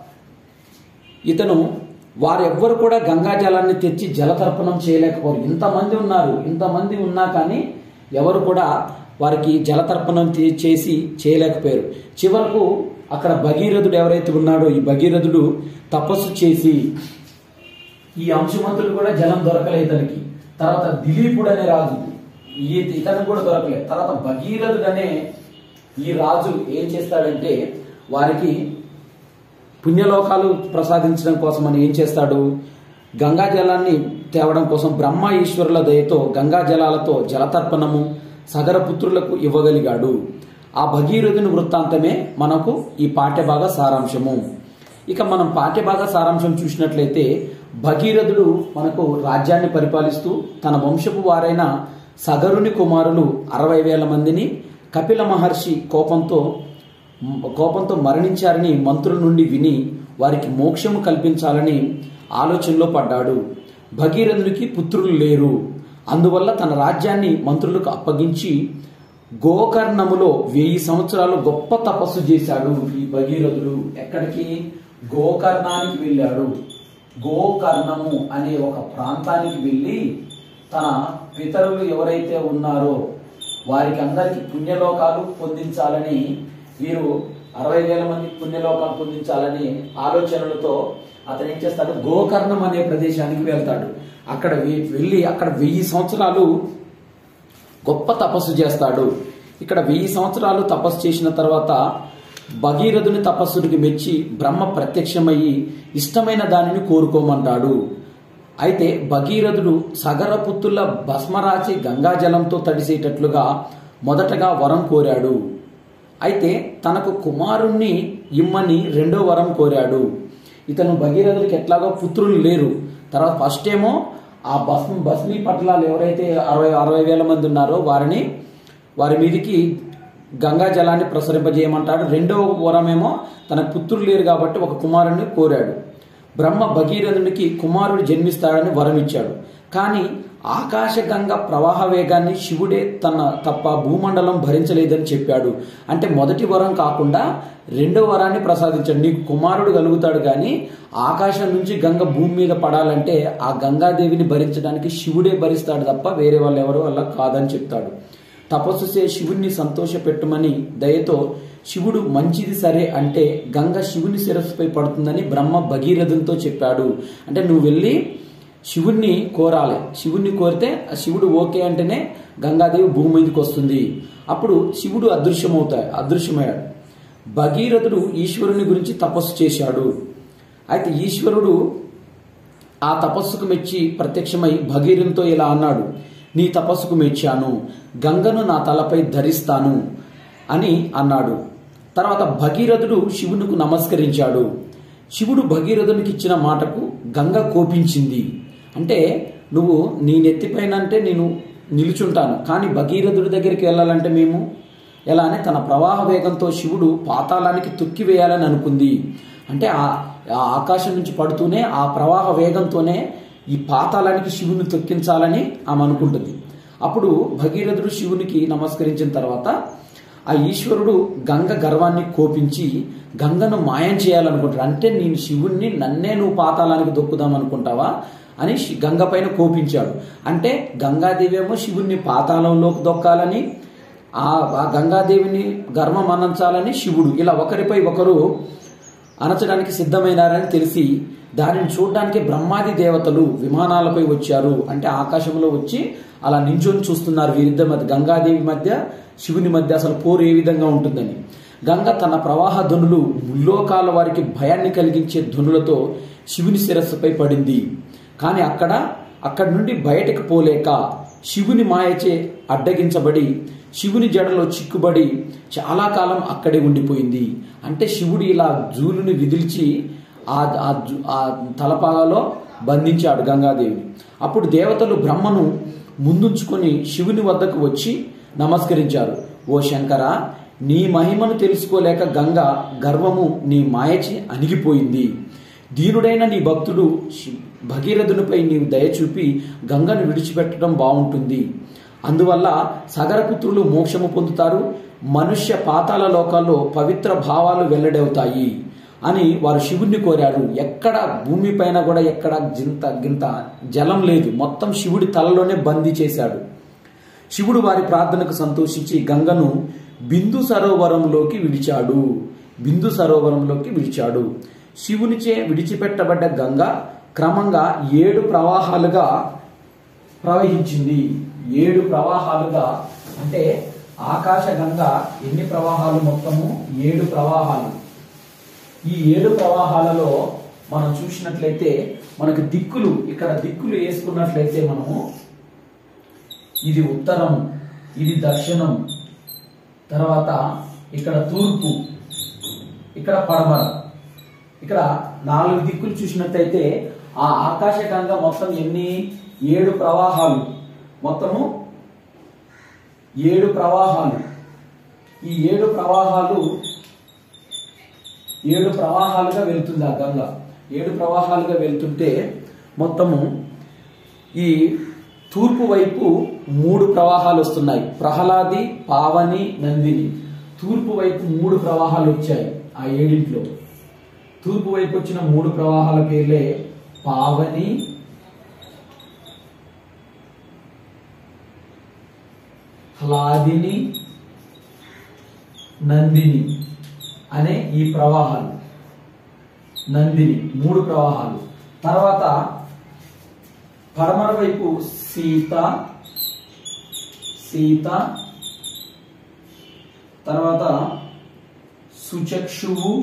ఇతను వారెవ్వరు కూడా గంగా జలాన్ని తెచ్చి జలతర్పణం చేయలేకపోరు ఇంతమంది ఉన్నారు ఇంతమంది ఉన్నా కానీ ఎవరు కూడా వారికి జలతర్పణం తీ- చేసి చేయలేకపోయారు చివరకు అక్కడ భగీరథుడు ఎవరైతే ఉన్నాడో ఈ భగీరథుడు తపస్సు చేసి ఈ అంశుమంతుడు కూడా జలం దొరకలేదు ఇతనికి తర్వాత దిలీపుడు అనే రాజు ఈ ఇతనికి కూడా దొరకలేదు తర్వాత భగీరథుడు అనే ఈ రాజు ఏం చేస్తాడంటే వారికి పుణ్యలోకాలు ప్రసాదించడం కోసం అని ఏం చేస్తాడు గంగా జలాన్ని తేవడం కోసం బ్రహ్మ ఈశ్వరుల దయతో గంగా జలాలతో జలతర్పణము సగరపుత్రులకు ఇవ్వగలిగాడు ఆ భగీరథుని వృత్తాంతమే మనకు ఈ పాఠ్యభాగ సారాంశము ఇక మనం పాఠ్యభాగ సారాంశం చూసినట్లయితే భగీరథుడు మనకు రాజ్యాన్ని పరిపాలిస్తూ తన వంశపు వారైన సగరుని కుమారులు అరవై వేల మందిని కపిల మహర్షి కోపంతో కోపంతో మరణించారని మంత్రుల నుండి విని వారికి మోక్షము కల్పించాలని ఆలోచనలో పడ్డాడు భగీరథునికి పుత్రులు లేరు అందువల్ల తన రాజ్యాన్ని మంత్రులకు అప్పగించి గోకర్ణములో వెయ్యి సంవత్సరాలు గొప్ప తపస్సు చేశాడు ఈ భగీరథుడు ఎక్కడికి గోకర్ణానికి వెళ్ళాడు గోకర్ణము అనే ఒక ప్రాంతానికి వెళ్ళి తన పితరులు ఎవరైతే ఉన్నారో వారికి అందరికి పుణ్యలోకాలు పొందించాలని వీరు అరవై వేల మంది పుణ్యలోకాలు పొందించాలని ఆలోచనలతో అతను ఏం చేస్తాడు గోకర్ణం అనే ప్రదేశానికి వెళ్తాడు అక్కడ వె- వెళ్ళి అక్కడ వెయ్యి సంవత్సరాలు గొప్ప తపస్సు చేస్తాడు ఇక్కడ వెయ్యి సంవత్సరాలు తపస్సు చేసిన తర్వాత భగీరథుని తపస్సుడికి మెచ్చి బ్రహ్మ ప్రత్యక్షమయ్యి ఇష్టమైన దానిని కోరుకోమంటాడు అయితే భగీరథుడు సగరపుత్రుల భస్మరాచి గంగాజలంతో తడిసేటట్లుగా మొదటగా వరం కోరాడు అయితే తనకు కుమారుణ్ణి ఇమ్మని రెండో వరం కోరాడు ఇతను భగీరథుడికి ఎట్లాగో పుత్రులు లేరు తర్వాత ఫస్ట్ ఏమో ఆ భస్మ భస్మీ పట్లాలు ఎవరైతే అరవై అరవై వేల మంది ఉన్నారో వారిని వారి మీదికి గంగా జలాన్ని ప్రసరింపజేయమంటాడు రెండవ వరమేమో తన పుత్రులు లేరు కాబట్టి ఒక కుమారుణ్ణి కోరాడు బ్రహ్మ భగీరథునికి కుమారుడు జన్మిస్తాడని వరం ఇచ్చాడు కానీ ఆకాశగంగ ప్రవాహ వేగాన్ని శివుడే తన తప్ప భూమండలం భరించలేదని చెప్పాడు అంటే మొదటి వరం కాకుండా రెండో వరాన్ని ప్రసాదించాడు నీకు కుమారుడు కలుగుతాడు కానీ ఆకాశం నుంచి గంగ భూమి మీద పడాలంటే ఆ గంగాదేవిని భరించడానికి శివుడే భరిస్తాడు తప్ప వేరే వాళ్ళు ఎవరు వల్ల కాదని చెప్తాడు తపస్సు చే శివుణ్ణి సంతోషపెట్టమని దయతో శివుడు మంచిది సరే అంటే గంగ శివుని శిరస్సుపై పడుతుందని బ్రహ్మ భగీరథునితో చెప్పాడు అంటే నువ్వు వెళ్ళి శివుణ్ణి కోరాలి శివుణ్ణి కోరితే ఆ శివుడు ఓకే అంటేనే గంగాదేవి భూమి మీదకి వస్తుంది అప్పుడు శివుడు అదృశ్యమవుతాడు అదృశ్యమయ్యాడు భగీరథుడు ఈశ్వరుని గురించి తపస్సు చేశాడు అయితే ఈశ్వరుడు ఆ తపస్సుకు మెచ్చి ప్రత్యక్షమై భగీరథునితో ఇలా అన్నాడు నీ తపస్సుకు మెచ్చాను గంగను నా తలపై ధరిస్తాను అని అన్నాడు తర్వాత భగీరథుడు శివునికి నమస్కరించాడు శివుడు భగీరథునికి ఇచ్చిన మాటకు గంగ కోపించింది అంటే నువ్వు నీ నెత్తిపైన అంటే నేను నిలుచుంటాను కానీ భగీరథుడి దగ్గరికి వెళ్ళాలంటే మేము ఎలా అని తన ప్రవాహ వేగంతో శివుడు పాతాళానికి తొక్కివేయాలని అనుకుంది అంటే ఆ ఆ ఆకాశం నుంచి పడుతూనే ఆ ప్రవాహ వేగంతోనే ఈ పాతాళానికి శివుని తొక్కించాలని ఆమె అనుకుంటుంది అప్పుడు భగీరథుడు శివునికి నమస్కరించిన తర్వాత ఆ ఈశ్వరుడు గంగ గర్వాన్ని కోపించి గంగను మాయం చేయాలనుకుంటాడు అంటే నేను శివుణ్ణి నన్నే నువ్వు పాతాళానికి దొక్కుదాం అనుకుంటావా అని శి- గంగ పైన కోపించాడు అంటే గంగాదేవి ఏమో శివుణ్ణి పాతాళంలోకి దొక్కాలని ఆ ఆ గంగాదేవిని గర్వం అనంచాలని శివుడు ఇలా ఒకరిపై ఒకరు అనచడానికి సిద్ధమైనారని తెలిసి దానిని చూడడానికి బ్రహ్మాది దేవతలు విమానాలపై వచ్చారు అంటే ఆకాశంలో వచ్చి అలా నించొని చూస్తున్నారు వీరిద్దరి మధ్య గంగాదేవి మధ్య శివుని మధ్య అసలు పోరు ఏ విధంగా ఉంటుందని గంగ తన ప్రవాహ ధనులు ముల్లోకాల వారికి భయాన్ని కలిగించే ధనులతో శివుని శిరస్సుపై పడింది కానీ అక్కడ అక్కడి నుండి బయటకు పోలేక శివుని మాయచే అడ్డగించబడి శివుని జడలో చిక్కుబడి చాలా కాలం అక్కడే ఉండిపోయింది అంటే శివుడు ఇలా జూలుని విదిల్చి ఆ ఆ జు- ఆ తలపాగలో బంధించాడు గంగాదేవిని అప్పుడు దేవతలు బ్రహ్మను ముందుంచుకొని శివుని వద్దకు వచ్చి నమస్కరించారు ఓ శంకర నీ మహిమను తెలుసుకోలేక గంగ గర్వము నీ మాయచి అణిగిపోయింది దీనుడైన నీ భక్తుడు శి- భగీరథునిపై నీవు దయ చూపి గంగను విడిచిపెట్టడం బాగుంటుంది అందువల్ల సగరపుత్రులు మోక్షము పొందుతారు మనుష్య పాతాల లోకాల్లో పవిత్ర భావాలు వెల్లడవుతాయి అని వారు శివుణ్ణి కోరారు ఎక్కడ భూమిపైన కూడా ఎక్కడ జింత గింత జలం లేదు మొత్తం శివుడి తలలోనే బందీ చేశాడు శివుడు వారి ప్రార్థనకు సంతోషించి గంగను బిందు సరోవరంలోకి విడిచాడు బిందు సరోవరంలోకి విడిచాడు శివునిచే విడిచిపెట్టబడ్డ గంగ క్రమంగా ఏడు ప్రవాహాలుగా ప్రవహించింది ఏడు ప్రవాహాలుగా అంటే ఆకాశ గంగ ఎన్ని ప్రవాహాలు మొత్తము ఏడు ప్రవాహాలు ఈ ఏడు ప్రవాహాలలో మనం చూసినట్లయితే మనకు దిక్కులు ఇక్కడ దిక్కులు వేసుకున్నట్లయితే మనము ఇది ఉత్తరం ఇది దక్షిణం తర్వాత ఇక్కడ తూర్పు ఇక్కడ పడమర ఇక్కడ నాలుగు దిక్కులు చూసినట్టయితే ఆ ఆకాశగంగ మొత్తం ఎన్ని ఏడు ప్రవాహాలు మొత్తము ఏడు ప్రవాహాలు ఈ ఏడు ప్రవాహాలు ఏడు ప్రవాహాలుగా వెళ్తుంది ఆ గంగ ఏడు ప్రవాహాలుగా వెళ్తుంటే మొత్తము ఈ తూర్పు వైపు మూడు ప్రవాహాలు వస్తున్నాయి ప్రహ్లాది పావని నందిని తూర్పు వైపు మూడు ప్రవాహాలు వచ్చాయి ఆ ఏడింట్లో తూర్పు వైపు వచ్చిన మూడు ప్రవాహాల పేర్లే పావని హ్లాదిని నందిని అనే ఈ ప్రవాహాలు నందిని మూడు ప్రవాహాలు తర్వాత పడమర వైపు సీత సీత తర్వాత సుచక్షువు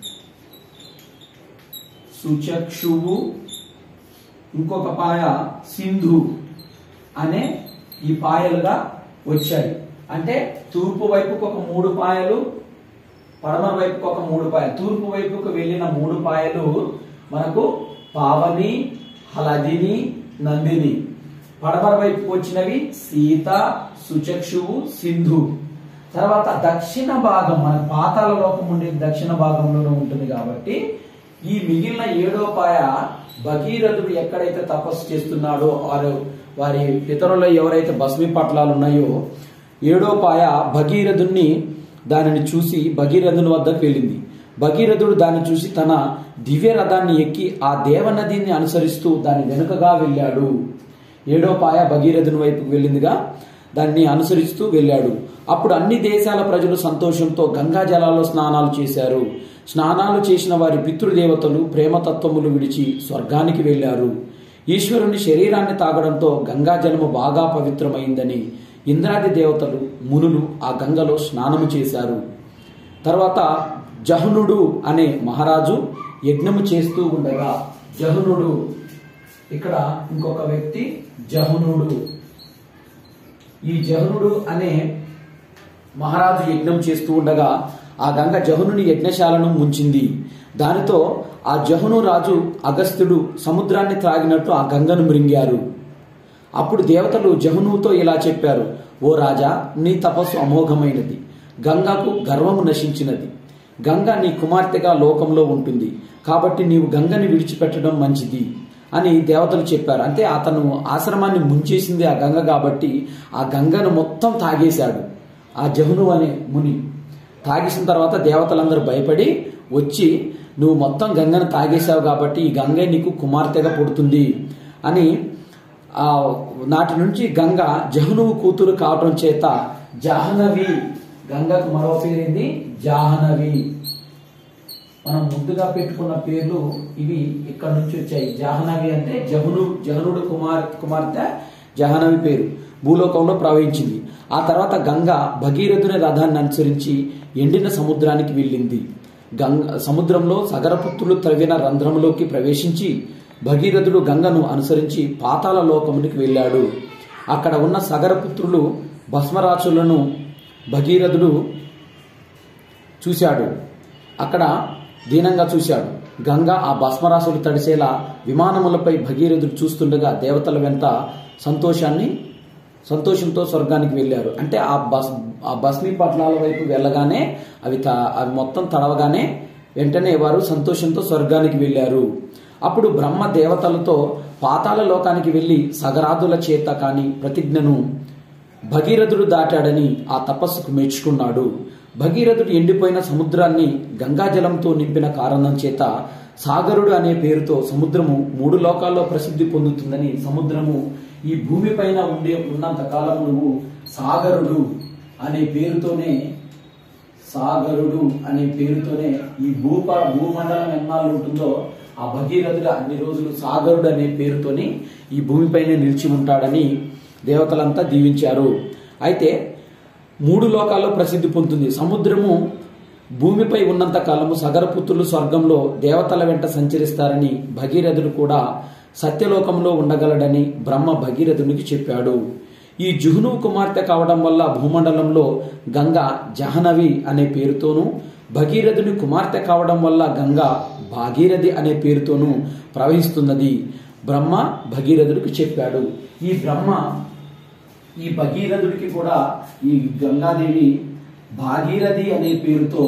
సుచక్షువు ఇంకొక పాయ సింధు అనే ఈ పాయలుగా వచ్చాయి అంటే తూర్పు వైపుకు ఒక మూడు పాయలు పడమర వైపుకు ఒక మూడు పాయలు తూర్పు వైపుకు వెళ్ళిన మూడు పాయలు మనకు పావని హలదిని నందిని పడమర వైపుకు వచ్చినవి సీత సుచక్షువు సింధు తర్వాత దక్షిణ భాగం మన పాతాల లోకం ఉండేది దక్షిణ భాగంలోనే ఉంటుంది కాబట్టి ఈ మిగిలిన ఏడో పాయ భగీరథుడు ఎక్కడైతే తపస్సు చేస్తున్నాడో వారు వారి పితరుల ఎవరైతే భస్మి పట్లాలు ఉన్నాయో ఏడో పాయ భగీరథుణ్ణి దానిని చూసి భగీరథుని వద్దకు వెళ్ళింది భగీరథుడు దాన్ని చూసి తన దివ్య రథాన్ని ఎక్కి ఆ దేవనదిని అనుసరిస్తూ దాని వెనుకగా వెళ్ళాడు ఏడో పాయ భగీరథుని వైపుకు వెళ్ళిందిగా దాన్ని అనుసరిస్తూ వెళ్ళాడు అప్పుడు అన్ని దేశాల ప్రజలు సంతోషంతో గంగా జలాల్లో స్నానాలు చేశారు స్నానాలు చేసిన వారి పితృదేవతలు ప్రేమతత్వములు విడిచి స్వర్గానికి వెళ్ళారు ఈశ్వరుని శరీరాన్ని తాగడంతో గంగా జలము బాగా పవిత్రమైందని ఇంద్రాది దేవతలు మునులు ఆ గంగలో స్నానము చేశారు తర్వాత జహనుడు అనే మహారాజు యజ్ఞము చేస్తూ ఉండగా జహనుడు ఇక్కడ ఇంకొక వ్యక్తి జహనుడు ఈ జహనుడు అనే మహారాజు యజ్ఞం చేస్తూ ఉండగా ఆ గంగ జహనుని యజ్ఞశాలను ముంచింది దానితో ఆ జహను రాజు అగస్త్యుడు సముద్రాన్ని త్రాగినట్టు ఆ గంగను మృంగారు అప్పుడు దేవతలు జహనుతో ఇలా చెప్పారు ఓ రాజా నీ తపస్సు అమోఘమైనది గంగకు గర్వము నశించినది గంగ నీ కుమార్తెగా లోకంలో ఉంటుంది కాబట్టి నీవు గంగని విడిచిపెట్టడం మంచిది అని దేవతలు చెప్పారు అంటే అతను ఆశ్రమాన్ని ముంచేసింది ఆ గంగ కాబట్టి ఆ గంగను మొత్తం తాగేశాడు ఆ జహును అనే ముని తాగేసిన తర్వాత దేవతలందరూ భయపడి వచ్చి నువ్వు మొత్తం గంగను తాగేశావు కాబట్టి ఈ గంగే నీకు కుమార్తెగా పుడుతుంది అని ఆ నాటి నుంచి గంగ జహనువు కూతురు కావటం చేత జాహ్నవి గంగకు మరో పేరేంది జాహ్నవి మనం ముందుగా పెట్టుకున్న పేర్లు ఇవి ఇక్కడ నుంచి వచ్చాయి జాహ్నవి అంటే జహను జహనుడు కుమార్ కుమార్తె జాహ్నవి పేరు భూలోకంలో ప్రవహించింది ఆ తర్వాత గంగ భగీరథుని రథాన్ని అనుసరించి ఎండిన సముద్రానికి వెళ్ళింది గంగ సముద్రంలో సగరపుత్రులు త్రవ్విన రంధ్రంలోకి ప్రవేశించి భగీరథుడు గంగను అనుసరించి పాతాళ లోకమునికి వెళ్ళాడు అక్కడ ఉన్న సగరపుత్రులు భస్మరాచులను భగీరథుడు చూశాడు అక్కడ దీనంగా చూశాడు గంగ ఆ భస్మరాసులు తడిసేలా విమానములపై భగీరథుడు చూస్తుండగా దేవతల వెంట సంతోషాన్ని సంతోషంతో స్వర్గానికి వెళ్ళారు అంటే ఆ బస్ ఆ భస్మీ పట్నాల వైపు వెళ్ళగానే అవి త- అవి మొత్తం తడవగానే వెంటనే వారు సంతోషంతో స్వర్గానికి వెళ్ళారు అప్పుడు బ్రహ్మ దేవతలతో పాతాళ లోకానికి వెళ్లి సగరాదుల చేత కాని ప్రతిజ్ఞను భగీరథుడు దాటాడని ఆ తపస్సుకు మెచ్చుకున్నాడు భగీరథుడు ఎండిపోయిన సముద్రాన్ని గంగాజలంతో నింపిన కారణం చేత సాగరుడు అనే పేరుతో సముద్రము మూడు లోకాల్లో ప్రసిద్ధి పొందుతుందని సముద్రము ఈ భూమిపైన ఉండే ఉన్నంత కాలం నువ్వు సాగరుడు అనే పేరుతోనే సాగరుడు అనే పేరుతోనే ఈ భూప భూమండలం ఎన్నాళ్ళు ఉంటుందో ఆ భగీరథుడు అన్ని రోజులు సాగరుడు అనే పేరుతోని ఈ భూమిపైనే నిలిచి ఉంటాడని దేవతలంతా దీవించారు అయితే మూడు లోకాల్లో ప్రసిద్ధి పొందుతుంది సముద్రము భూమిపై ఉన్నంత కాలము సగరపుత్రులు స్వర్గంలో దేవతల వెంట సంచరిస్తారని భగీరథుడు కూడా సత్యలోకంలో ఉండగలడని బ్రహ్మ భగీరథునికి చెప్పాడు ఈ జుహ్ను కుమార్తె కావడం వల్ల భూమండలంలో గంగ జహనవి అనే పేరుతోనూ భగీరథుని కుమార్తె కావడం వల్ల గంగ భాగీరథి అనే పేరుతోనూ ప్రవహిస్తున్నది బ్రహ్మ భగీరథుడికి చెప్పాడు ఈ బ్రహ్మ ఈ భగీరథుడికి కూడా ఈ గంగాదేవి భాగీరథి అనే పేరుతో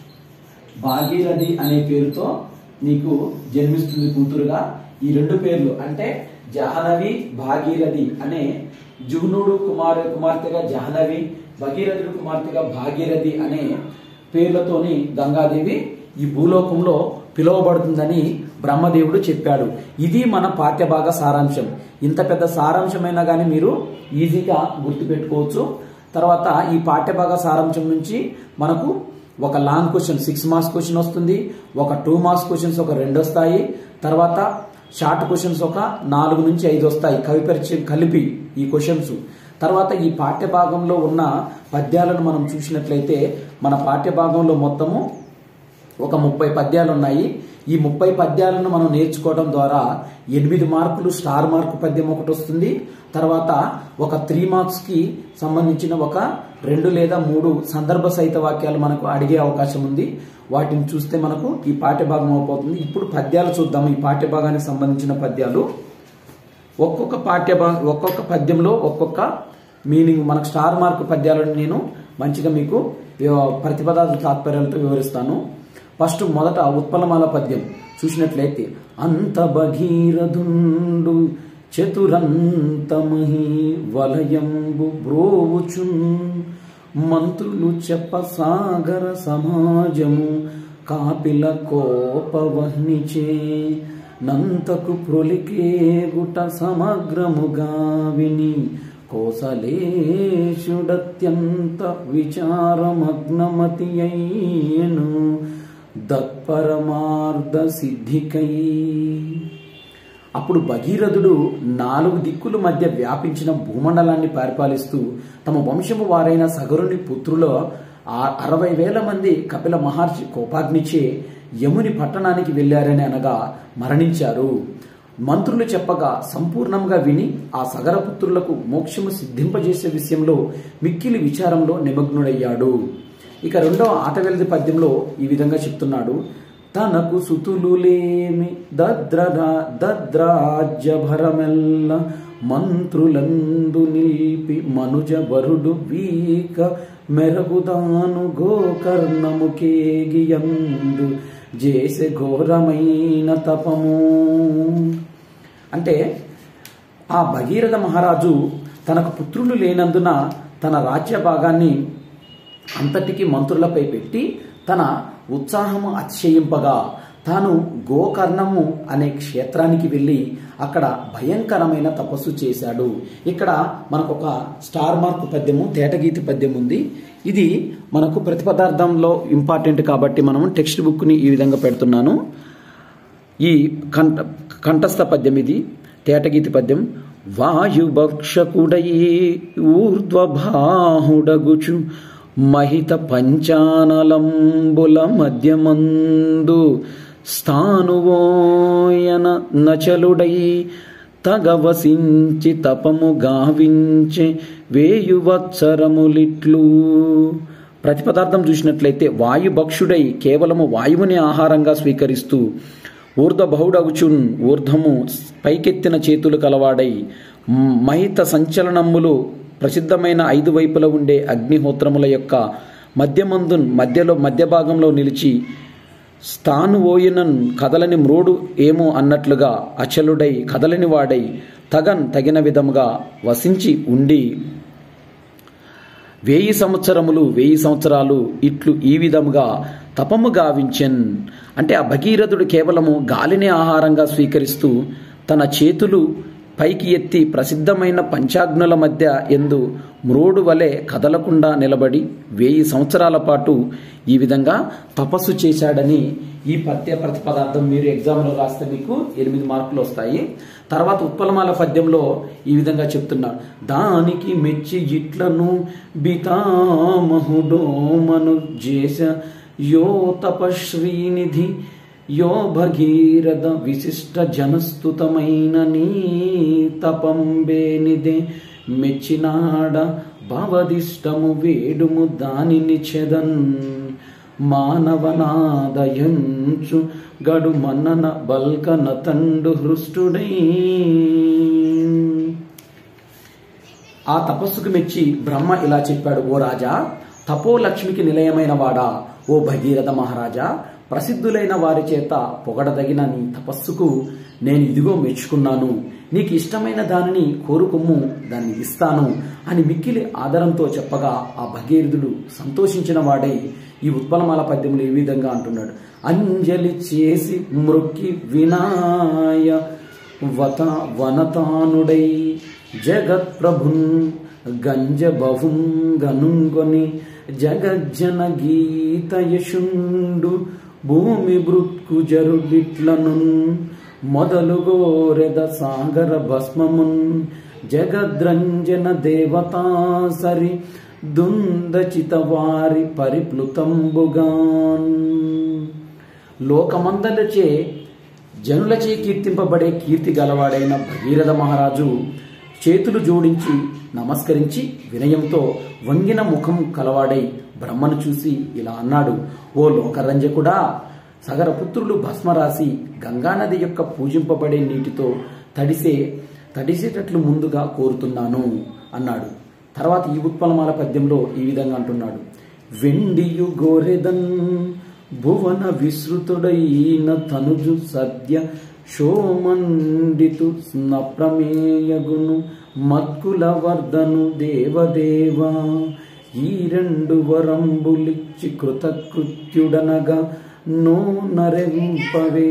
భాగీరథి అనే పేరుతో నీకు జన్మిస్తుంది కూతురుగా ఈ రెండు పేర్లు అంటే జహనవి భాగీరథి అనే జుహ్నుడు కుమార్ కుమార్తెగా జహనవి భగీరథుడు కుమార్తెగా భాగీరథి అనే పేర్లతోని గంగాదేవి ఈ భూలోకంలో పిలువబడుతుందని బ్రహ్మదేవుడు చెప్పాడు ఇది మన పాఠ్యభాగ సారాంశం ఇంత పెద్ద సారాంశమైనా కానీ మీరు ఈజీగా గుర్తుపెట్టుకోవచ్చు తర్వాత ఈ పాఠ్యభాగ సారాంశం నుంచి మనకు ఒక long question six marks question వస్తుంది ఒక టూ మార్క్స్ క్వశ్చన్స్ ఒక రెండు వస్తాయి తర్వాత షార్ట్ క్వశ్చన్స్ ఒక నాలుగు నుంచి ఐదు వస్తాయి కవి పరిచయం కలిపి ఈ క్వశ్చన్స్ తర్వాత ఈ పాఠ్య భాగంలో ఉన్న పద్యాలను మనం చూసినట్లయితే మన పాఠ్య భాగంలో మొత్తము ఒక ముప్పై పద్యాలు ఉన్నాయి ఈ ముప్పై పద్యాలను మనం నేర్చుకోవడం ద్వారా ఎనిమిది మార్కులు స్టార్ మార్కు పద్యం ఒకటి వస్తుంది తర్వాత ఒక త్రీ మార్క్స్ కి సంబంధించిన ఒక రెండు లేదా మూడు సందర్భ సహిత వాక్యాలు మనకు అడిగే అవకాశం ఉంది వాటిని చూస్తే మనకు ఈ పాఠ్యభాగం అయిపోతుంది ఇప్పుడు పద్యాలు చూద్దాం ఈ పాఠ్యభాగానికి సంబంధించిన పద్యాలు ఒక్కొక్క పాఠ్య భా- ఒక్కొక్క పద్యంలో ఒక్కొక్క మీనింగ్ మనకు స్టార్ మార్క్ పద్యాలను నేను మంచిగా మీకు వివ- ప్రతిపదార్థ తాత్పర్యాలతో వివరిస్తాను ఫస్ట్ మొదట ఉత్పలమాల పద్యం చూసినట్లయితే అంత భగీరథుండు చతురంతమహి వలయంబు బ్రోవుచున్ మంత్రులు చెప్ప సాగర సమాజము కాపిల కోపవహ్నిచే నంతకు ప్రొలికేగుట సమగ్రముగా విని కోసలేశుడత్యంత విచారమగ్నమతి అయ్యను దత్పరమార్థ సిద్ధికై అప్పుడు భగీరథుడు నాలుగు దిక్కుల మధ్య వ్యాపించిన భూమండలాన్ని పరిపాలిస్తూ తమ వంశము వారైన సగరుని పుత్రుల ఆ- అరవై వేల మంది కపిల మహర్షి కోపాగ్నిచే యముని పట్టణానికి వెళ్లారని అనగా మరణించారు మంత్రులు చెప్పగా సంపూర్ణంగా విని ఆ సగరపుత్రులకు మోక్షము సిద్ధింపజేసే విషయంలో మిక్కిలి విచారంలో నిమగ్నుడయ్యాడు ఇక రెండవ ఆటవెల్ది పద్యంలో ఈ విధంగా చెప్తున్నాడు తనకు సుతులులేమి దద్రరా దద్రాజ్యభరమెల్ల మంత్రులందు నిలిపి మనుజ వరుడు వీక మెరుగుదాను గోకర్ణముకేగియందు చేసే ఘోరమైన తపము అంటే ఆ భగీరథ మహారాజు తనకు పుత్రులు లేనందున తన రాజ్య భాగాన్ని అంతటికి మంత్రులపై పెట్టి తన ఉత్సాహము అతిశయింపగా తాను గోకర్ణము అనే క్షేత్రానికి వెళ్ళి అక్కడ భయంకరమైన తపస్సు చేశాడు ఇక్కడ మనకు ఒక స్టార్ మార్క్ పద్యము తేటగీతి పద్యం ఉంది ఇది మనకు ప్రతిపదార్థంలో ఇంపార్టెంట్ కాబట్టి మనం టెక్స్ట్ బుక్ని ఈ విధంగా పెడుతున్నాను ఈ కంఠ కంఠస్థ పద్యం ఇది తేటగీతి పద్యం వాయుభక్షకుడై ఊర్ధ్వబాహుడగుచు మహిత పంచానలంబుల మధ్యమందు స్థానువోయన నచలుడై తగవసించి తపము గావించే వేయువత్సరములిట్లు ప్రతిపదార్థం చూసినట్లయితే వాయుభక్షుడై కేవలము వాయువుని ఆహారంగా స్వీకరిస్తూ ఊర్ధ బహుడగుచున్ ఊర్ధము పైకెత్తిన చేతులు కలవాడై మహిత సంచలనములు ప్రసిద్ధమైన ఐదు వైపుల ఉండే అగ్నిహోత్రముల యొక్క మధ్యమందున్ మధ్యలో మధ్య భాగంలో నిలిచి స్థాను ఓయినన్ కదలని మ్రోడు ఏమో అన్నట్లుగా అచలుడై కదలని వాడై తగన్ తగిన విధముగా వసించి ఉండి వేయి సంవత్సరములు వేయి సంవత్సరాలు ఇట్లు ఈ విధముగా తపము గావించెన్ అంటే ఆ భగీరథుడు కేవలము గాలిని ఆహారంగా స్వీకరిస్తూ తన చేతులు పైకి ఎత్తి ప్రసిద్ధమైన పంచాగ్నుల మధ్య ఎందు మ్రోడు వలె కదలకుండా నిలబడి వెయ్యి సంవత్సరాల పాటు ఈ విధంగా తపస్సు చేశాడని ఈ పద్య ప్రతిపదార్థం మీరు ఎగ్జామ్లో రాస్తే మీకు ఎనిమిది మార్కులు వస్తాయి తర్వాత ఉత్పలమాల పద్యంలో ఈ విధంగా చెప్తున్నాడు దానికి మెచ్చి ఇట్లను బితామహుడోమను చేస యో తపశ్రీనిధి యో భగీరథ విశిష్ట జనస్తుతమైన నీ తపంబేనిదే మెచ్చినాడ భవదిష్టము వేడుము దానిని చెదన్ మానవనాదయంచు గడు మన్నన బల్కన తండు హృష్టుడై ఆ తపస్సుకు మెచ్చి బ్రహ్మ ఇలా చెప్పాడు ఓ రాజా తపోలక్ష్మికి నిలయమైన వాడా ఓ భగీరథ మహారాజా ప్రసిద్ధులైన వారి చేత పొగడదగిన నీ తపస్సుకు నేను ఇదిగో మెచ్చుకున్నాను నీకు ఇష్టమైన దానిని కోరుకొమ్ము దాన్ని ఇస్తాను అని మిక్కిలి ఆదరంతో చెప్పగా ఆ భగీరథుడు సంతోషించిన వాడై ఈ ఉత్పలమాల పద్యములు ఈ విధంగా అంటున్నాడు అంజలి చేసి మృక్కి వినాయ వత వనతానుడై జగత్ప్రభున్ గంజ బహుం గనుంగొని జగజ్జన గీతయశుండు భూమి బృత్కు జరుగిట్లను మొదలుగోరెద సాగర భస్మమున్ జగద్రంజన దేవతా సరి దుందచిత వారి పరిప్లుతంబుగాన్ లోకమందలచే జనులచే కీర్తింపబడే కీర్తి గలవాడైన భగీరథ మహారాజు చేతులు జోడించి నమస్కరించి వినయంతో వంగిన ముఖం కలవాడై బ్రహ్మను చూసి ఇలా అన్నాడు ఓ లోకరంజకుడా సగరపుత్రులు భస్మరాసి గంగానది యొక్క పూజింపబడే నీటితో తడిసే తడిసేటట్లు ముందుగా కోరుతున్నాను అన్నాడు తర్వాత ఈ ఉత్పలమాల పద్యంలో ఈ విధంగా అంటున్నాడు వెండియు గోరెదన్ భువన విశ్రుతుడైన తనుజు సద్య శోమండితు స్నప్రమేయగును మత్కుల వర్ధను దేవదేవా ఈ రెండు వరంబులిచ్చి కృతకృత్యుడనగా నో నరెంపవే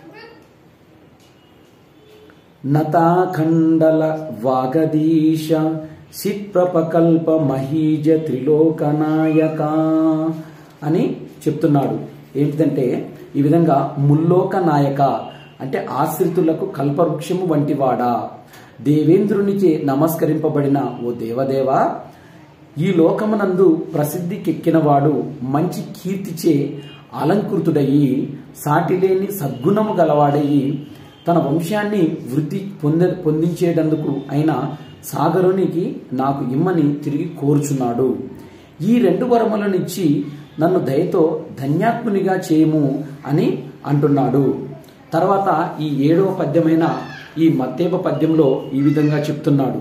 నతాఖండల వాగదీశ సిత్ప్రపకల్ప మహీజ త్రిలోకనాయక అని చెప్తున్నాడు ఏంటిదంటే ఈ విధంగా ముల్లోక నాయక అంటే ఆశ్రితులకు కల్పవృక్షము వంటివాడా దేవేంద్రునిచే నమస్కరింపబడిన ఓ దేవదేవా ఈ లోకమునందు ప్రసిద్ధికెక్కినవాడు మంచి కీర్తిచే అలంకృతుడయి సాటిలేని సద్గుణము గలవాడయి తన వంశాన్ని వృద్ధి పొంద పొందించేటందుకు అయిన సాగరునికి నాకు ఇమ్మని తిరిగి కోరుచున్నాడు ఈ రెండు వరములనిచ్చి నన్ను దయతో ధన్యాత్మునిగా చేయము అని అంటున్నాడు తర్వాత ఈ ఏడవ పద్యమైన ఈ మత్తేప పద్యంలో ఈ విధంగా చెప్తున్నాడు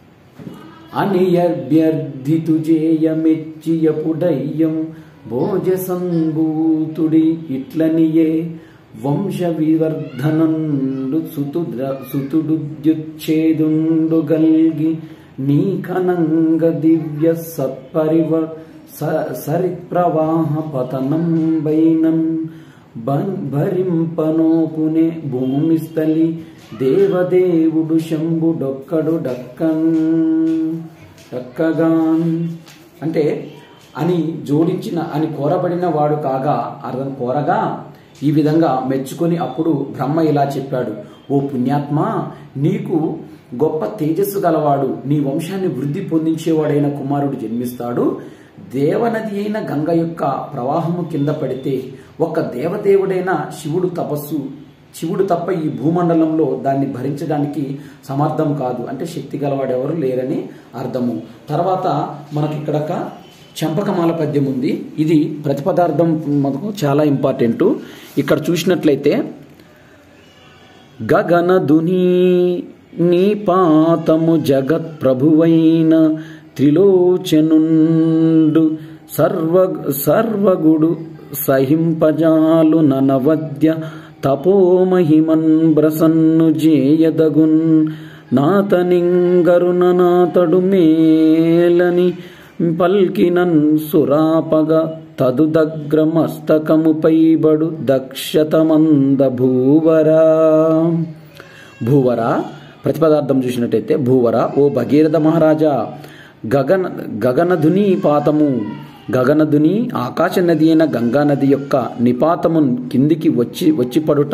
అనియభ్యర్థితు జేయమెచ్చియపుడయ్యం భోజ సంభూతుడి ఇట్లనియే వంశ వివర్ధనండు సుతుద్ర సుతుడుద్యుచ్ఛేదుండు గల్గి నీ కనంగ దివ్య సత్పరివ సరిప్రవాహ పతనం బైనం బన్ భరింపనోపునే భూమిస్థలి దేవదేవుడు శంభుడొక్కడు డక్కన్ డక్కగాన్ అంటే అని జోడించిన అని కోరబడిన వాడు కాగా అర్థం కోరగా ఈ విధంగా మెచ్చుకొని అప్పుడు బ్రహ్మ ఇలా చెప్పాడు ఓ పుణ్యాత్మ నీకు గొప్ప తేజస్సు గలవాడు నీ వంశాన్ని వృద్ధి పొందించేవాడైన కుమారుడు జన్మిస్తాడు దేవనది అయిన గంగ యొక్క ప్రవాహము కింద పడితే ఒక దేవదేవుడైన శివుడు తపస్సు శివుడు తప్ప ఈ భూమండలంలో దాన్ని భరించడానికి సమర్థం కాదు అంటే శక్తి గలవాడెవరు లేరని అర్థము తర్వాత మనకి ఇక్కడ ఒక చంపకమాల పద్యం ఉంది ఇది ప్రతిపదార్థం మనకు చాలా ఇంపార్టెంట్ ఇక్కడ చూసినట్లయితే గగనదుని నీపాతము జగత్ ప్రభువైన త్రిలోచనుండు సర్వ సర్వగుడు సహింపజాలు ననవద్య తపోమహిమన్ బ్రసన్ను జేయదగున్ నాతనింగరున నాతడు మేలని పల్కినన్ సురాపగ తదు దగ్గర మస్తకముపై బడు దక్షతమంద భూవరా భూవర ప్రతిపదార్థం చూసినట్టయితే భూవర ఓ భగీరథ మహారాజా గగన గగనధుని పాతము గగనధుని ఆకాశ నది అయిన గంగా నది యొక్క నిపాతము కిందికి వచ్చి వచ్చి పడుట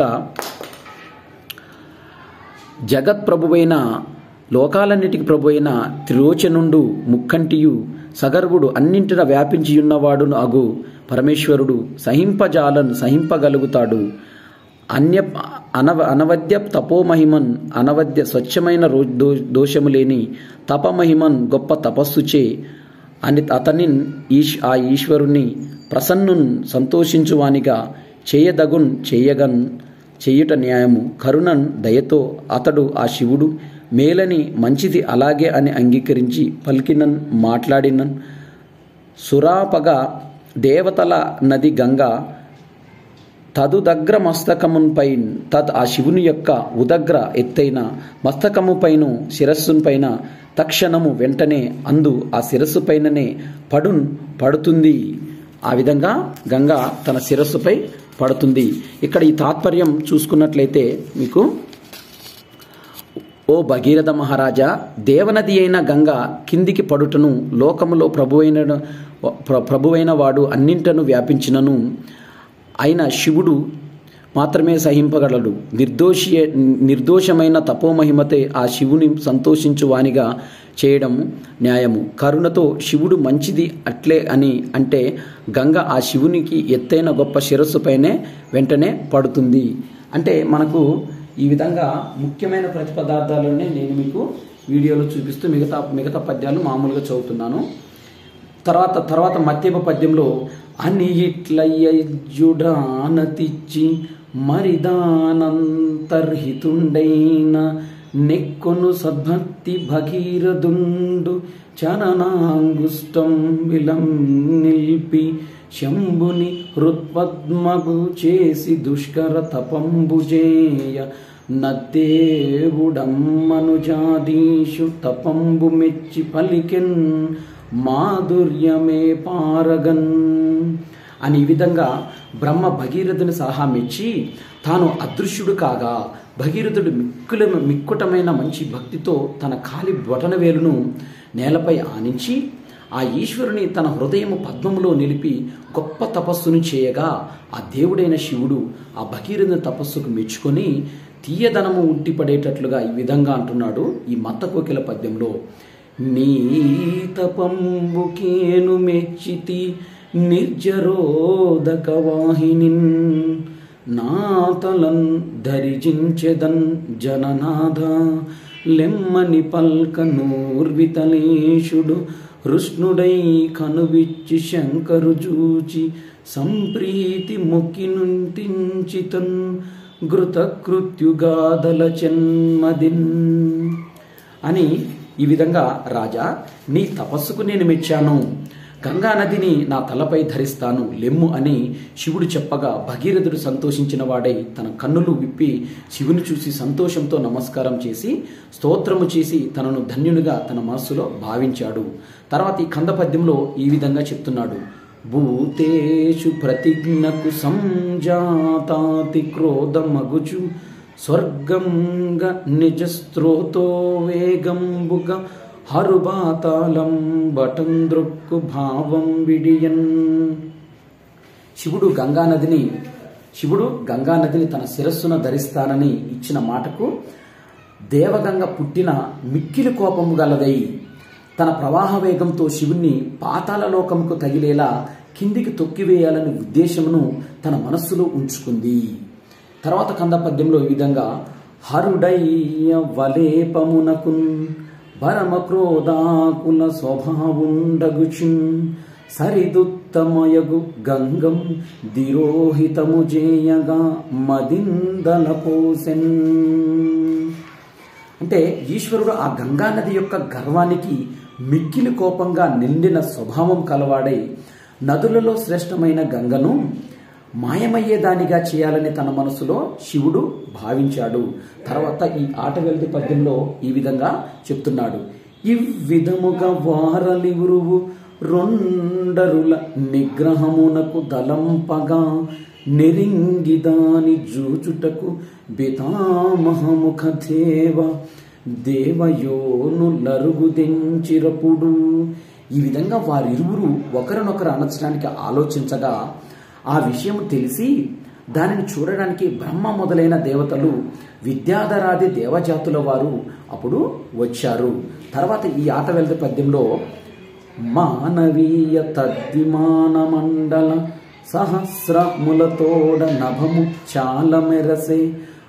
జగత్ ప్రభువైన లోకాలన్నిటికి ప్రభువైన త్రిలోచనుండు ముక్కంటియు సగర్వుడు అన్నింటిన వ్యాపించియున్నవాడును అగు పరమేశ్వరుడు సహింపజాలను సహింపగలుగుతాడు అన్య అనవ అనవద్య తపోమహిమన్ అనవద్య స్వచ్ఛమైన రో దో దోషము లేని తపమహిమన్ గొప్ప తపస్సుచే అని అతని ఈశ్ ఆ ఈశ్వరుని ప్రసన్నున్ సంతోషించువానిగా చేయదగున్ చేయగన్ చేయుట న్యాయము కరుణన్ దయతో అతడు ఆ శివుడు మేలని మంచిది అలాగే అని అంగీకరించి పలికినన్ మాట్లాడినన్ సురాపగా దేవతల నది గంగా తదుదగ్ర మస్తకముపై తద్ ఆ శివుని యొక్క ఉదగ్ర ఎత్తైన మస్తకముపైన శిరస్సుపైన తక్షణము వెంటనే అందు ఆ శిరస్సు పైననే పడున్ పడుతుంది ఆ విధంగా గంగా తన శిరస్సుపై పడుతుంది ఇక్కడ ఈ తాత్పర్యం చూసుకున్నట్లయితే మీకు ఓ భగీరథ మహారాజా దేవనది అయిన గంగ కిందికి పడుటను లోకములో ప్రభువైన ప్రభువైన వాడు అన్నింటను వ్యాపించినను అయిన శివుడు మాత్రమే సహింపగలడు నిర్దోషి నిర్దోషమైన తపోమహిమతే ఆ శివుని సంతోషించువానిగా చేయడం న్యాయము కరుణతో శివుడు మంచిది అట్లే అని అంటే గంగ ఆ శివునికి ఎత్తైన గొప్ప శిరస్సుపైనే వెంటనే పడుతుంది అంటే మనకు ఈ విధంగా ముఖ్యమైన ప్రతిపదార్థాలనే నేను మీకు వీడియోలో చూపిస్తూ మిగతా మిగతా పద్యాలు మామూలుగా చదువుతున్నాను తర్వాత తర్వాత మధ్యప పద్యంలో అని ఇట్లయ్యుడానతిచ్చి మరిదానంతర్హితుండైన నెక్కొను సద్భక్తి భగీరథుండు చరణాంగుష్టం విలం నిల్పి శంభుని హృత్పద్మగు చేసి దుష్కర తపంబుజేయ నద్దేవుడమ్మనుజాదీషు తపంబు మెచ్చి పలికెన్ మాధుర్యమే పారగన్ అని ఈ విధంగా బ్రహ్మ భగీరథుని సలహా మెచ్చి తాను అదృశ్యుడు కాగా భగీరథుడు మిక్కుల మిక్కుటమైన మంచి భక్తితో తన కాలి బొటనవేలును నేలపై ఆనించి ఆ ఈశ్వరుని తన హృదయము పద్మములో నిలిపి గొప్ప తపస్సును చేయగా ఆ దేవుడైన శివుడు ఆ భగీరథుని తపస్సుకు మెచ్చుకొని తీయదనము ఉట్టిపడేటట్లుగా ఈ విధంగా అంటున్నాడు ఈ మత్త కోకిల పద్యంలో నీ తపంబుకేను మెచ్చితి నిర్జరోదక వాహినిన్ నాతలన్ ధరిజించెదన్ జననాథ లెమ్మని పల్క నూర్వితలేషుడు హృష్ణుడై కనువిచ్చి శంకరు జూచి సంప్రీతి మొక్కి నుంటించితన్ ఘృతకృత్యుగాదల జన్మదిన్ అని ఈ విధంగా రాజా నీ తపస్సుకు నేను మెచ్చాను గంగా నదిని నా తలపై ధరిస్తాను లెమ్ము అని శివుడు చెప్పగా భగీరథుడు సంతోషించిన వాడై తన కన్నులు విప్పి శివుని చూసి సంతోషంతో నమస్కారం చేసి స్తోత్రము చేసి తనను ధన్యునిగా తన మనస్సులో భావించాడు తర్వాత ఈ కంద పద్యంలో ఈ విధంగా చెప్తున్నాడు భూతేషు ప్రతిజ్ఞకు సంజాతాతి క్రోధమగుచు స్వర్గంగ నిజ స్త్రోతో వేగంబుగ హరుబాతాళం బటంద్రొక్కు భావం విడియన్ శివుడు గంగానదిని శివుడు గంగానదిని తన శిరస్సున ధరిస్తానని ఇచ్చిన మాటకు దేవగంగ పుట్టిన మిక్కిలి కోపము గలదై తన ప్రవాహ వేగంతో శివుణ్ణి పాతాళ లోకంకు తగిలేలా కిందికి తొక్కివేయాలనే ఉద్దేశమును తన మనస్సులో ఉంచుకుంది తర్వాత కంద పద్యంలో ఈ విధంగా హరుడయ్య వలేపమునకున్ భరమ క్రోధాకుల స్వభావుండగుచున్ సరిదుత్తమయగు గంగం దిరోహితము చేయగా మదిందల పోసెన్ అంటే ఈశ్వరుడు ఆ గంగా నది యొక్క గర్వానికి మిక్కిలి కోపంగా నిండిన స్వభావం కలవాడై నదులలో శ్రేష్టమైన గంగను మాయమయ్యేదానిగా చేయాలని తన మనసులో శివుడు భావించాడు తర్వాత ఈ ఆటవెల్ది పద్యంలో ఈ విధంగా చెప్తున్నాడు ఈ విధముగా వారలిగురువు రొండరుల నిగ్రహమునకు దలంపగా నెరింగిదాని జూచుటకు బితామహముఖ దేవ దేవయోను లరుగుదెంచిరపుడు ఈ విధంగా వారిరువురు ఒకరినొకరు అనర్చడానికి ఆలోచించగా ఆ విషయం తెలిసి దానిని చూడడానికి బ్రహ్మ మొదలైన దేవతలు విద్యాధరాది దేవజాతుల వారు అప్పుడు వచ్చారు తర్వాత ఈ ఆట వెళ్తే పద్యంలో మానవీయ తద్విమాన మండల సహస్రములతోడ నభము చాల మెరసే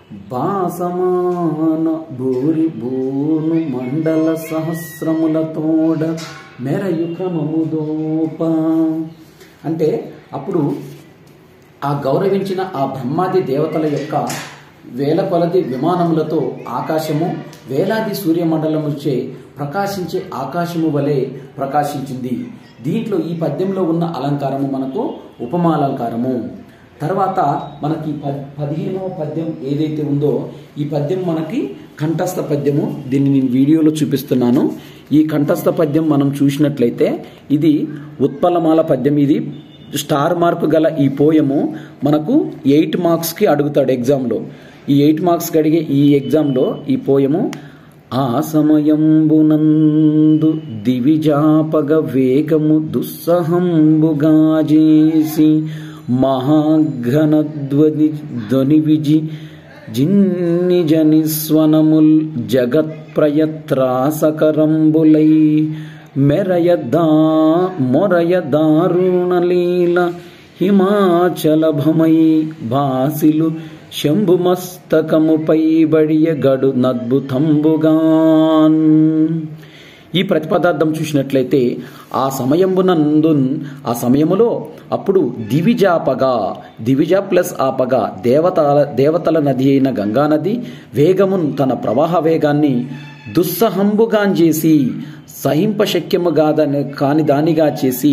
బాసమాన భూరి భూను మండల సహస్రములతోడ మెరయు క్రమము దోప అంటే అప్పుడు ఆ గౌరవించిన ఆ బ్రహ్మాది దేవతల యొక్క వేల కొలది విమానములతో ఆకాశము వేలాది సూర్యమండలముచే ప్రకాశించే ఆకాశము వలె ప్రకాశించింది దీంట్లో ఈ పద్యంలో ఉన్న అలంకారము మనకు ఉపమాలంకారము తర్వాత మనకి పద్ పదిహేనవ పద్యం ఏదైతే ఉందో ఈ పద్యం మనకి కంఠస్థ పద్యము దీన్ని నేను వీడియోలో చూపిస్తున్నాను ఈ కంఠస్థ పద్యం మనం చూసినట్లయితే ఇది ఉత్పలమాల పద్యం ఇది స్టార్ మార్క్ గల ఈ పోయము మనకు ఎయిట్ మార్క్స్కి అడుగుతాడు ఎగ్జామ్లో ఈ ఎయిట్ మార్క్స్కి అడిగే ఈ ఎగ్జామ్లో ఈ పోయము ఆ సమయంబునందు దివిజాపగ వేగము దుస్సహంబుగా చేసి మహాఘనధ్వని ధ్వని విజి జిన్ని జనిస్వనముల్ జగత్ ప్రయత్రాసకరంబులై మెరయదా మొరయ దారుణలీల హిమాచలభమై భాసిలు శంభుమస్తకముపై బడియ గడు నద్భుతంబుగాన్ ఈ ప్రతిపదార్థం చూసినట్లయితే ఆ సమయమునందు ఆ సమయములో అప్పుడు దివిజాపగా దివిజ ప్లస్ ఆపగా దేవతల దేవతల నది అయిన గంగానది వేగమున్ తన ప్రవాహ వేగాన్ని దుస్సహంబుగా చేసి సహింపశక్యముగాదని కాని దానిగా చేసి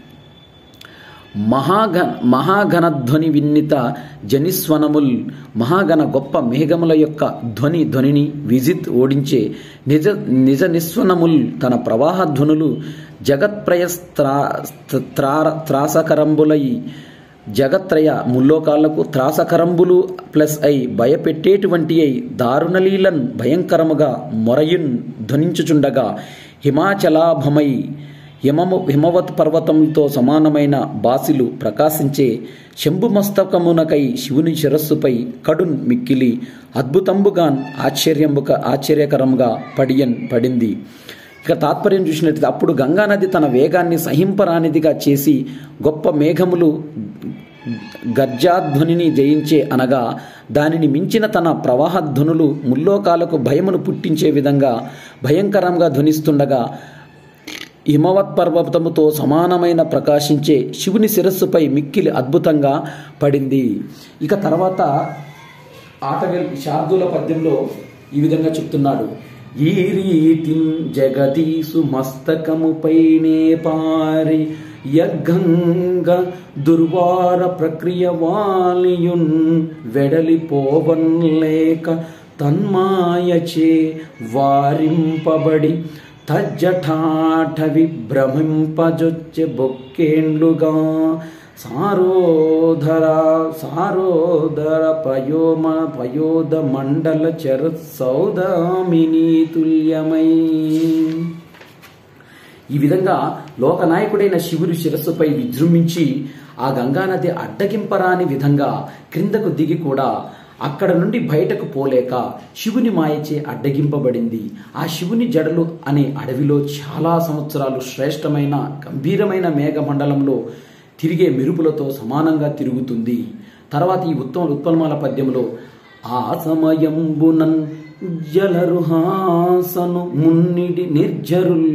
మహాగ మహాఘనధ్వని విన్నిత జనిస్వనముల్ మహాగణ గొప్ప మేఘముల యొక్క ధ్వని ధ్వనిని విజిత్ ఓడించే నిజ నిజ నిస్వనముల్ తన ప్రవాహ ధ్వనులు జగత్ప్రయస్త్రా త్రాసకరంబులై జగత్రయ ముల్లోకాలకు త్రాసకరంబులు ప్లస్ అయి భయపెట్టేటువంటి అయి దారుణలీలన్ భయంకరముగా మొరయున్ ధ్వనించుచుండగా హిమాచలాభమై హిమము హిమవత్ పర్వతంతో సమానమైన బాసిలు ప్రకాశించే శంభుమస్తకమునకై శివుని శిరస్సుపై కడున్ మిక్కిలి అద్భుతంబుగాన్ ఆశ్చర్యంబుక ఆశ్చర్యకరంగా పడియన్ పడింది ఇక తాత్పర్యం చూసినట్లయితే అప్పుడు గంగానది తన వేగాన్ని సహింపరానిదిగా చేసి గొప్ప మేఘములు గర్జాధ్వనిని జయించే అనగా దానిని మించిన తన ప్రవాహధ్వనులు ముల్లోకాలకు భయమును పుట్టించే విధంగా భయంకరంగా ధ్వనిస్తుండగా హిమవత్ పర్వతముతో సమానమైన ప్రకాశించే శివుని శిరస్సుపై మిక్కిలి అద్భుతంగా పడింది ఇక తర్వాత ఆటవెల్ శార్దుల పద్యంలో ఈ విధంగా చెప్తున్నాడు ఈ రీతి జగదీసు మస్తకముపైనే పారి యగ్గంగ దుర్వార ప్రక్రియ వాలియున్ వెడలిపోవన్ లేక తన్మాయచే వారింపబడి తజ్జఠాఠవి భ్రమింపజొచ్చె బొక్కేండ్లుగా సారోధర సారోధర పయోమ పయోద మండల చర సౌదామిని తుల్యమై ఈ విధంగా లోకనాయకుడైన శివుడి శిరస్సుపై విజృంభించి ఆ గంగానది అడ్డగింపరాని విధంగా క్రిందకు దిగి కూడా అక్కడ నుండి బయటకు పోలేక శివుని మాయచే అడ్డగింపబడింది ఆ శివుని జడలు అనే అడవిలో చాలా సంవత్సరాలు శ్రేష్టమైన గంభీరమైన మేఘమండలంలో తిరిగే మెరుపులతో సమానంగా తిరుగుతుంది తర్వాత ఈ ఉత్తమ ఉత్పలమాల పద్యంలో ఆ సమయంబునన్ జలరుహాసను మున్నిడి నిర్జరుల్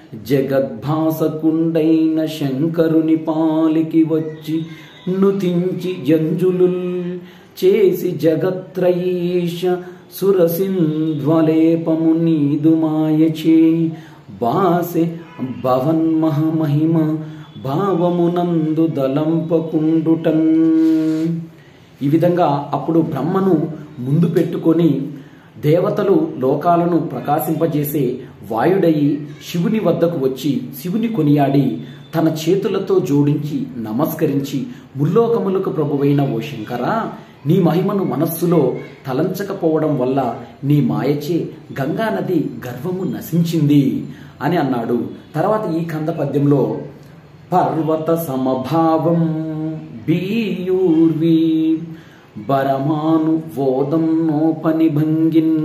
జగద్భాసకుండైన శంకరుని పాలికి వచ్చి నుతించి జంజులుల్ చేసి జగత్రయీష సురసింధ్వలేపము నీదు మాయచే బాసె భవన్మహమహిమ భావమునందు దలంపకుండుటన్ ఈ విధంగా అప్పుడు బ్రహ్మను ముందు పెట్టుకొని దేవతలు లోకాలను ప్రకాశింపజేసే వాయుడయి శివుని వద్దకు వచ్చి శివుని కొనియాడి తన చేతులతో జోడించి నమస్కరించి ముల్లోకములకు ప్రభువైన ఓ శంకరా నీ మహిమను మనస్సులో తలంచకపోవడం వల్ల నీ మాయచే గంగా నది గర్వము నశించింది అని అన్నాడు తర్వాత ఈ కంద పద్యంలో పర్వత సమభావం బీయూర్వి బరమాను వోదం నోపని భంగిన్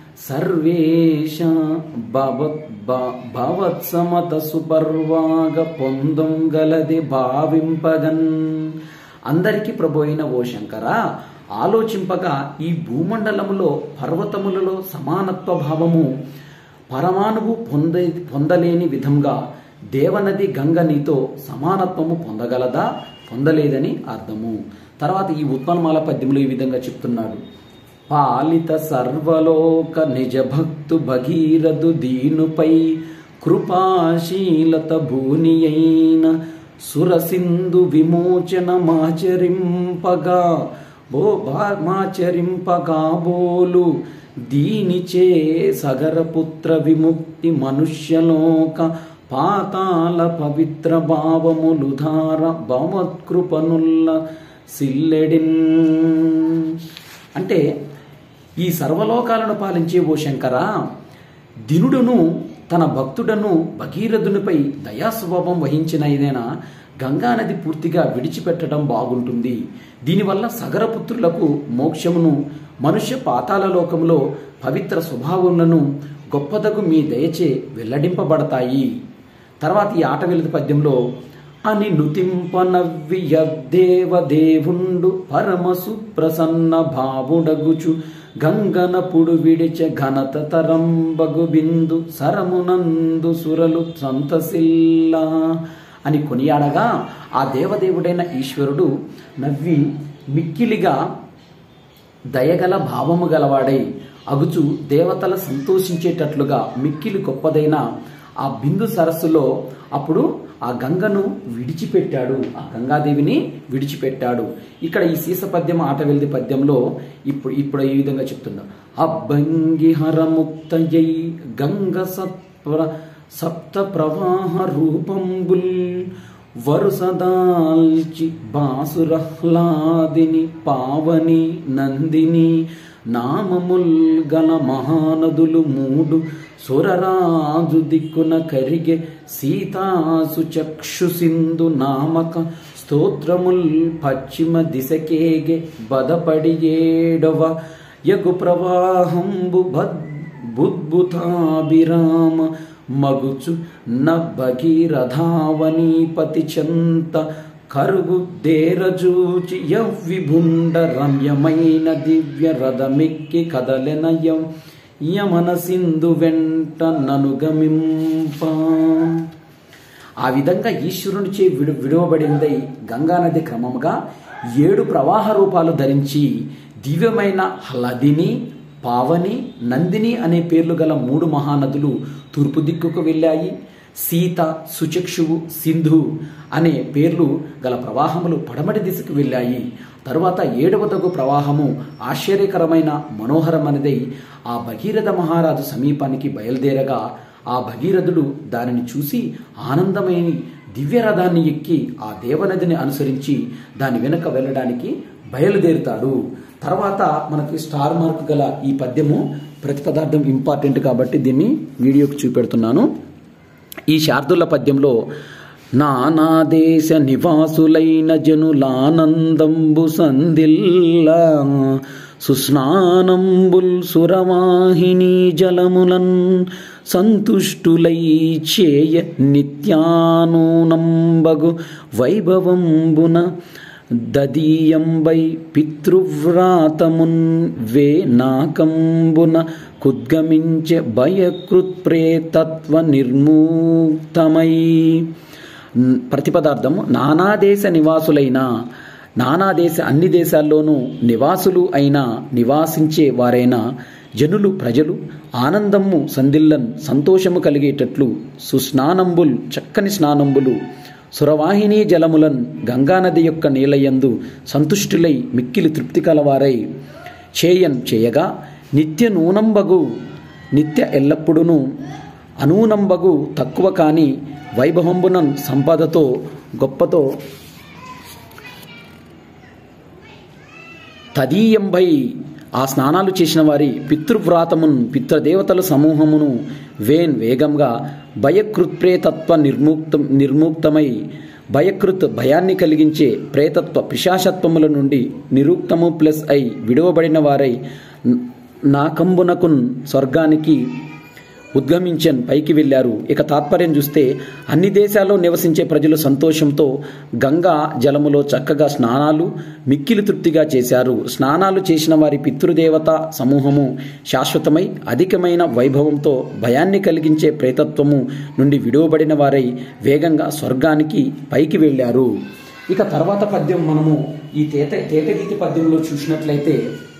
సర్వేష భవత్ భవత్సమత సుపర్వాగ పొందం గలది భావింపగన్ అందరికీ ప్రభు అయిన ఓ శంకర ఆలోచింపగా ఈ భూమండలములో పర్వతములలో సమానత్వ భావము పరమాణువు పొంద పొందలేని విధంగా దేవనది గంగ నీతో సమానత్వము పొందగలదా పొందలేదని అర్థము తర్వాత ఈ ఉత్పలమాల పద్యములు ఈ విధంగా చెప్తున్నాడు పాలిత సర్వలోక నిజ భక్తు భగీరథు దీనుపై కృపాశీలత భూని అయిన సురసింధు విమోచన మాచరింపగా బో మాచరింపగా బోలు దీనిచే సగరపుత్ర విముక్తి మనుష్యలోక పాతాల పవిత్ర భావములు ధార భవత్కృపనుల్ల సిల్లెడిన్ అంటే ఈ సర్వలోకాలను పాలించే ఓ శంకర దినుడును తన భక్తుడను భగీరథునిపై దయాస్వభావం వహించిన ఏదైనా గంగానది పూర్తిగా విడిచిపెట్టడం బాగుంటుంది దీనివల్ల సగరపుత్రులకు మోక్షమును మనుష్య పాతాల లోకంలో పవిత్ర స్వభావములను గొప్పదగు మీ దయచే వెల్లడింపబడతాయి తర్వాత ఈ ఆట వెలుగు పద్యంలో అని నుతింపనవ్వి యద్దేవదేవుండు పరమ సుప్రసన్న భావుడగుచు గంగనపుడు విడిచ ఘనత తరంబగు బిందు సరమునందు సురలు సంతసిల్లా అని కొనియాడగా ఆ దేవదేవుడైన ఈశ్వరుడు నవ్వి మిక్కిలిగా దయగల భావము గలవాడై అగుచు దేవతల సంతోషించేటట్లుగా మిక్కిలి గొప్పదైన ఆ బిందు సరస్సులో అప్పుడు ఆ గంగను విడిచిపెట్టాడు ఆ గంగాదేవిని విడిచిపెట్టాడు ఇక్కడ ఈ సీస పద్యం ఆట వెల్ది పద్యంలో ఇప్పుడు ఇప్పుడు ఈ విధంగా చెప్తున్నా అబ్బంగి హరముక్తయై గంగ సత్ప్ర సప్త ప్రవాహ రూపంబుల్ వరుసదాల్చి బాసురహ్లాదిని పావని నందిని నామముల్ గల మహానదులు మూడు సురరాజు దిక్కున కరిగే సీతాసు చక్షు సింధు నామక స్తోత్రముల్ పశ్చిమ దిశకేగే బదపడి ఏడవ యగు ప్రవాహంబు బద్ బుద్భుతాభిరామ మగుచు న భగీరథావనీపతి చెంత కరుగు దేరజూచి యవ్విభుండ రమ్యమైన దివ్య రథమిక్కి కదలెనయం యమన సింధు వెంట ననుగమింప ఆ విధంగా ఈశ్వరునిచే విడు విడువబడిందై గంగానది క్రమముగా ఏడు ప్రవాహ రూపాలు ధరించి దివ్యమైన హలదిని పావని నందిని అనే పేర్లు గల మూడు మహానదులు తూర్పు దిక్కుకు వెళ్ళాయి సీత సుచక్షువు సింధు అనే పేర్లు గల ప్రవాహములు పడమటి దిశకు వెళ్ళాయి తరువాత ఏడవ తగు ప్రవాహము ఆశ్చర్యకరమైన మనోహరమైనదై ఆ భగీరథ మహారాజు సమీపానికి బయలుదేరగా ఆ భగీరథుడు దానిని చూసి ఆనందమైన దివ్యరథాన్ని ఎక్కి ఆ దేవనదిని అనుసరించి దాని వెనుక వెళ్ళడానికి బయలుదేరుతాడు తర్వాత మనకి స్టార్ మార్క్ గల ఈ పద్యము ప్రతిపదార్థం ఇంపార్టెంట్ కాబట్టి దీన్ని వీడియోకి చూపెడుతున్నాను ఈ శార్దుల పద్యంలో నానా దేశ నివాసులైన జనులానందంబు సందిల్ల సుస్నానంబుల్ సురవాహిని జలములన్ సంతుష్టులై చేయ నిత్యానూనంబగు వైభవంబున దదీయంబై పితృవ్రాతమున్ వే నాకంబున కుద్గమించె భయకృత్ప్రేతత్వ నిర్ముక్తమై ప్రతిపదార్థము నానా దేశ నివాసులైన నానా దేశ అన్ని దేశాల్లోనూ నివాసులు అయిన నివాసించే వారైన జనులు ప్రజలు ఆనందము సందిల్లన్ సంతోషము కలిగేటట్లు సుస్నానంబుల్ చక్కని స్నానంబులు సురవాహిని జలములన్ గంగానది యొక్క నీలయందు సంతుష్టులై మిక్కిలి తృప్తి కలవారై చేయన్ చేయగా నిత్య నూనంబగు నిత్య ఎల్లప్పుడూను అనూనంబగు తక్కువ కాని వైభవంబునన్ సంపదతో గొప్పతో తదీయంబై ఆ స్నానాలు చేసిన వారి పితృవ్రాతమున్ పితృదేవతల సమూహమును వేన్ వేగంగా భయకృత్ప్రేతత్వ నిర్ముక్త నిర్ముక్తమై భయకృత్ భయాన్ని కలిగించే ప్రేతత్వ పిశాచత్వముల నుండి నిరుక్తము ప్లస్ అయి విడువబడిన వారై నాకంబునకున్ స్వర్గానికి ఉద్గమించన్ పైకి వెళ్లారు ఇక తాత్పర్యం చూస్తే అన్ని దేశాల్లో నివసించే ప్రజలు సంతోషంతో గంగా జలములో చక్కగా స్నానాలు మిక్కిలి తృప్తిగా చేశారు స్నానాలు చేసిన వారి పితృదేవత సమూహము శాశ్వతమై అధికమైన వైభవంతో భయాన్ని కలిగించే ప్రేతత్వము నుండి విడువబడిన వారై వేగంగా స్వర్గానికి పైకి వెళ్లారు ఇక తర్వాత పద్యం మనము ఈ తేట తేటగీతి పద్యంలో చూసినట్లయితే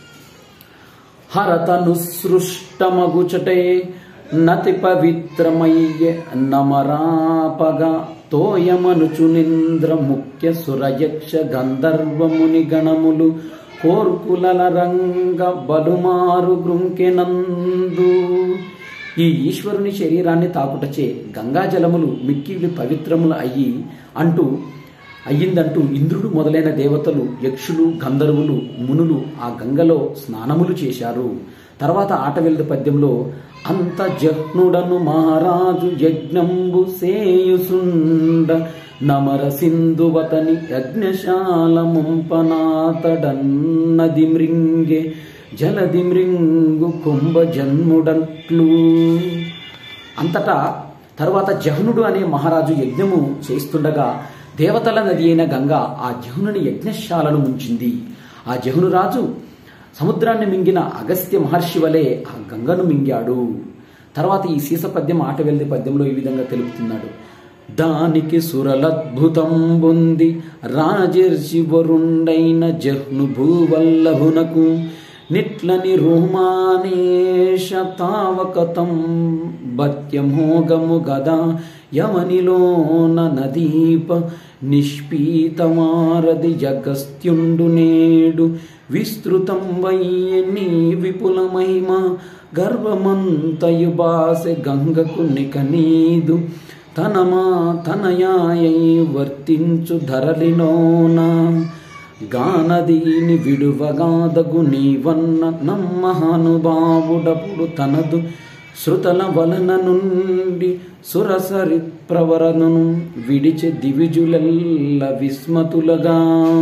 హరతను సృష్టమగుచటే నతి పవిత్రమయ్య నమరాపగా తోయమనుచునింద్ర ముఖ్య సురయక్ష గంధర్వముని గణములు కోర్కులల రంగ బలుమారు గృంకెనందు ఈ ఈశ్వరుని శరీరాన్ని తాకుటచే గంగాజలములు మిక్కిలి పవిత్రములు అయ్యి అంటూ అయ్యిందంటూ ఇంద్రుడు మొదలైన దేవతలు యక్షులు గంధర్వులు మునులు ఆ గంగలో స్నానములు చేశారు తర్వాత ఆటవెల్దు పద్యంలో అంత జహ్నుడను మహారాజు యజ్ఞంబు సేయుసుండ నమర సింధువతని యజ్ఞశాల ముంపనాతడన్నది మృంగే జలది మృంగు కుంభ జన్ముడట్లు అంతటా తర్వాత జహ్నుడు అనే మహారాజు యజ్ఞము చేస్తుండగా దేవతల నది అయిన గంగ ఆ జహ్నుని యజ్ఞశాలను ముంచింది ఆ జహ్ను రాజు సముద్రాన్ని మింగిన అగస్త్య మహర్షి వలె ఆ గంగను మింగాడు తర్వాత ఈ సీస పద్యం ఆట వెళ్ళి పద్యంలో ఈ విధంగా తెలుపుతున్నాడు దానికి సురలద్భుతం బొంది రాజర్షి వరుండైన జహ్ను భూవల్లభునకు నిట్లని రోమానేష తావకతం భత్యమోగము గదా యమనిలోన నదీప నిష్పీతమారది జగస్త్యుండు నేడు విస్తృతం వయ్యని విపుల మహిమ గర్వమంతయు బాసె గంగకు నిక నీదు తనమా తనయాయై వర్తించు ధరలినోనా గానదీని విడువగాదగు నీవన్న నమ్మహానుభావుడపుడు తనదు శృతల వలన నుండి సురసరి ప్రవరను విడిచి దివిజులెల్ల విస్మతులగా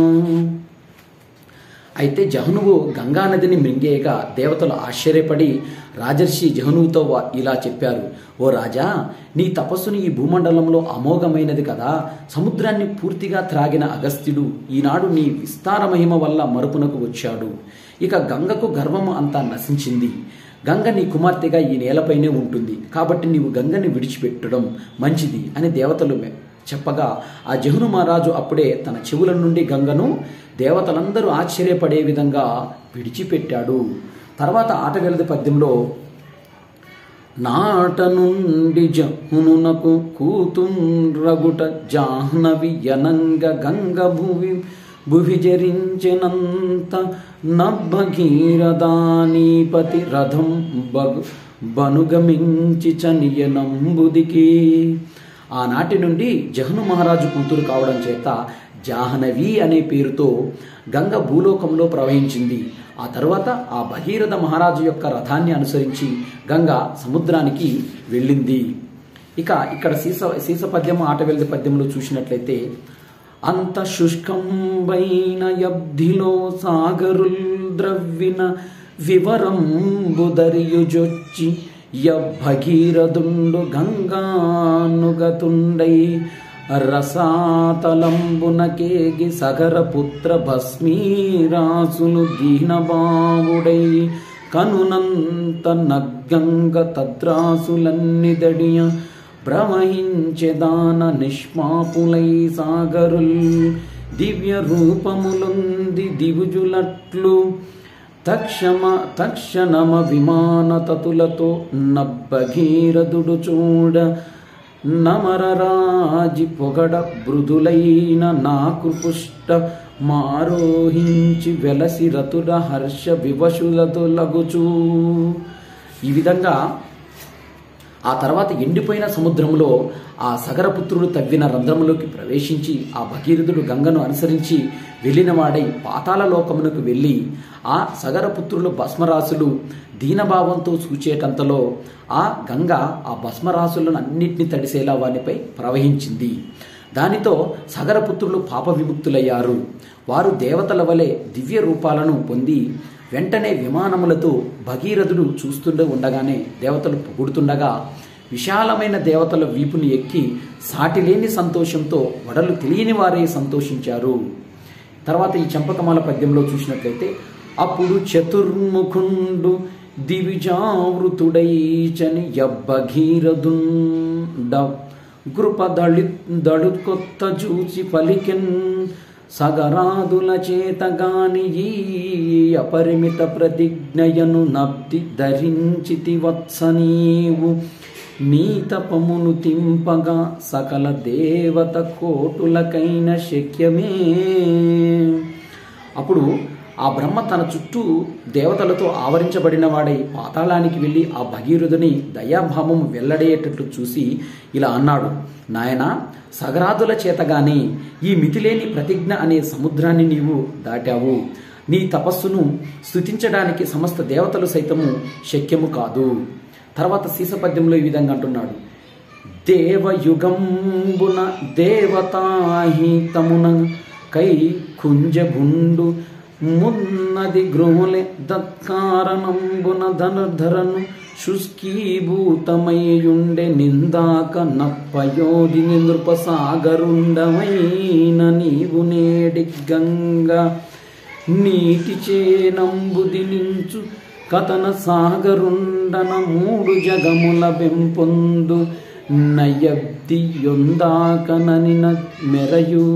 అయితే జహనువు గంగానదిని మృంగేయగా దేవతలు ఆశ్చర్యపడి రాజర్షి జహనువుతో వా- ఇలా చెప్పారు ఓ రాజా నీ తపస్సుని ఈ భూమండలంలో అమోఘమైనది కదా సముద్రాన్ని పూర్తిగా త్రాగిన అగస్త్యుడు ఈనాడు నీ విస్తార మహిమ వల్ల మరుపునకు వచ్చాడు ఇక గంగకు గర్వము అంతా నశించింది గంగ నీ కుమార్తెగా ఈ నేలపైనే ఉంటుంది కాబట్టి నీవు గంగని విడిచిపెట్టడం మంచిది అని దేవతలు మె- చెప్పగా ఆ జహును మహారాజు అప్పుడే తన చెవుల నుండి గంగను దేవతలందరూ ఆశ్చర్యపడే విధంగా విడిచిపెట్టాడు తర్వాత ఆటవెలది పద్యంలో నాట నుండి జహునునకు కూతుండ్రగుట జాహ్నవి యనంగ గంగ భువి భువిజరించినంత నభగీరదానీపతి రథం బగు బనుగమించి చనియనంబుదికి ఆనాటి నుండి జహను మహారాజు కూతురు కావడం చేత జాహ్నవి అనే పేరుతో గంగ భూలోకంలో ప్రవహించింది ఆ తర్వాత ఆ భగీరథ మహారాజు యొక్క రథాన్ని అనుసరించి గంగ సముద్రానికి వెళ్ళింది ఇక ఇక్కడ సీస సీస పద్యం ఆట వెళ్ది పద్యంలో చూసినట్లయితే అంత శుష్కంబైన యబ్ధిలో సాగరుల్ ద్రవ్విన వివరంబుదరియుజొచ్చి యభగీరదుండు గంగానుగతుండై రసాతలంబునకేగి సగర పుత్ర భస్మీరాసులు దీనబావుడై కనునంత నగ్గంగ తద్రాసులన్నిదడియ ప్రవహించెదాన నిష్పాపులై సాగరుల్ దివ్య రూపములుంది దివుజులట్లు తక్షమ తక్షణమ విమాన తతులతో నబ్బగీరదుడు చూడ నమరరాజి పొగడ మృదులైన నాకు పుష్ట మారోహించి వెలసి రతుడ హర్ష వివశులతో లగుచూ ఈ విధంగా ఆ తర్వాత ఎండిపోయిన సముద్రంలో ఆ సగరపుత్రుడు తవ్విన రంధ్రములోకి ప్రవేశించి ఆ భగీరథుడు గంగను అనుసరించి వెళ్ళిన వాడై పాతాళ లోకమునకు వెళ్ళి ఆ సగరపుత్రులు భస్మరాశులు దీనభావంతో చూచేటంతలో ఆ గంగ ఆ భస్మరాశులను అన్నిటినీ తడిసేలా వానిపై ప్రవహించింది దానితో సగరపుత్రులు పాప విముక్తులయ్యారు వారు దేవతల వలె దివ్య రూపాలను పొంది వెంటనే విమానములతో భగీరథుడు చూస్తుండే ఉండగానే దేవతలు పొగుడుతుండగా విశాలమైన దేవతల వీపుని ఎక్కి సాటిలేని సంతోషంతో వడలు తెలియని వారే సంతోషించారు తర్వాత ఈ చంపకమాల పద్యంలో చూసినట్లయితే అప్పుడు చతుర్ముఖుండు దివిజావృతుడైచని యబ్బగీరదుండ కృప దళి దళు కొత్త చూచి పలికెన్ సగరాదుల చేతగాని ఈ అపరిమిత ప్రతిజ్ఞయను నబ్ది ధరించితి వత్స నీవు నీ తపమును తింపగా సకల దేవత కోటులకైన శక్యమే అప్పుడు ఆ బ్రహ్మ తన చుట్టూ దేవతలతో ఆవరించబడిన వాడై పాతాళానికి వెళ్ళి ఆ భగీరథుని దయాభావం వెల్లడేటట్లు చూసి ఇలా అన్నాడు నాయనా సగరాదుల చేతగానే ఈ మితిలేని ప్రతిజ్ఞ అనే సముద్రాన్ని నీవు దాటావు నీ తపస్సును స్థుతించడానికి సమస్త దేవతలు సైతము శక్యము కాదు తర్వాత సీసపద్యంలో ఈ విధంగా అంటున్నాడు దేవయుగంబున దేవతాహితమున కై కుంజగుండు మున్నది గృహులే దత్కారణంబున ధనుర్ధరను శుష్కీభూతమయ్యుండె నిందాక నప్పయోధిని నృపసాగరుండమైన నీవు నేడి గంగా నీటి చేనంబుది నించు కథన సాగరుండన మూడు జగముల వెంపొందు నయబ్ది యొందాకనని మెరయు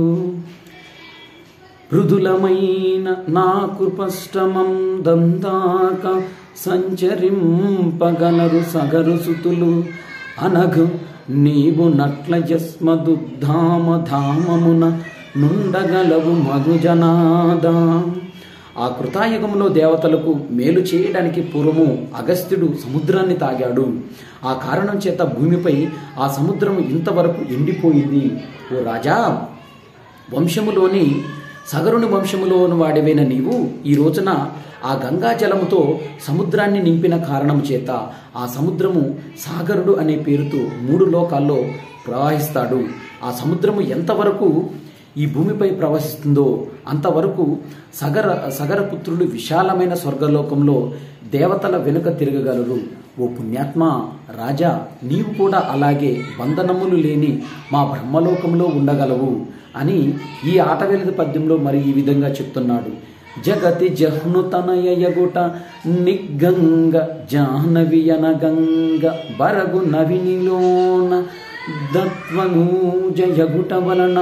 మృదులమైన నా కృపష్టమం దందాక సంచరింపగలరు సగరు సుతులు అనగు నీవు నట్ల జస్మదుద్ధామ ధామమున నుండగలవు మధుజనాదా ఆ కృతాయుగంలో దేవతలకు మేలు చేయడానికి పూర్వము అగస్త్యుడు సముద్రాన్ని తాగాడు ఆ కారణం చేత భూమిపై ఆ సముద్రం ఇంతవరకు ఎండిపోయింది ఓ రాజా వంశములోని సగరుని వంశములోని వాడివైన నీవు ఈ రోజున ఆ గంగా జలముతో సముద్రాన్ని నింపిన కారణం చేత ఆ సముద్రము సాగరుడు అనే పేరుతో మూడు లోకాల్లో ప్రవహిస్తాడు ఆ సముద్రము ఎంతవరకు ఈ భూమిపై ప్రవహిస్తుందో అంతవరకు సగర సగరపుత్రులు విశాలమైన స్వర్గలోకంలో దేవతల వెనుక తిరగగలరు ఓ పుణ్యాత్మ రాజా నీవు కూడా అలాగే బంధనములు లేని మా బ్రహ్మలోకంలో ఉండగలవు అని ఈ ఆటవెలిది పద్యంలో మరి ఈ విధంగా చెప్తున్నాడు జగతి జహ్నుతనయగుట నిగ్గంగ జాహ్నవియన గంగ బరగు నవినిలోన దత్వనూజయగుట వలన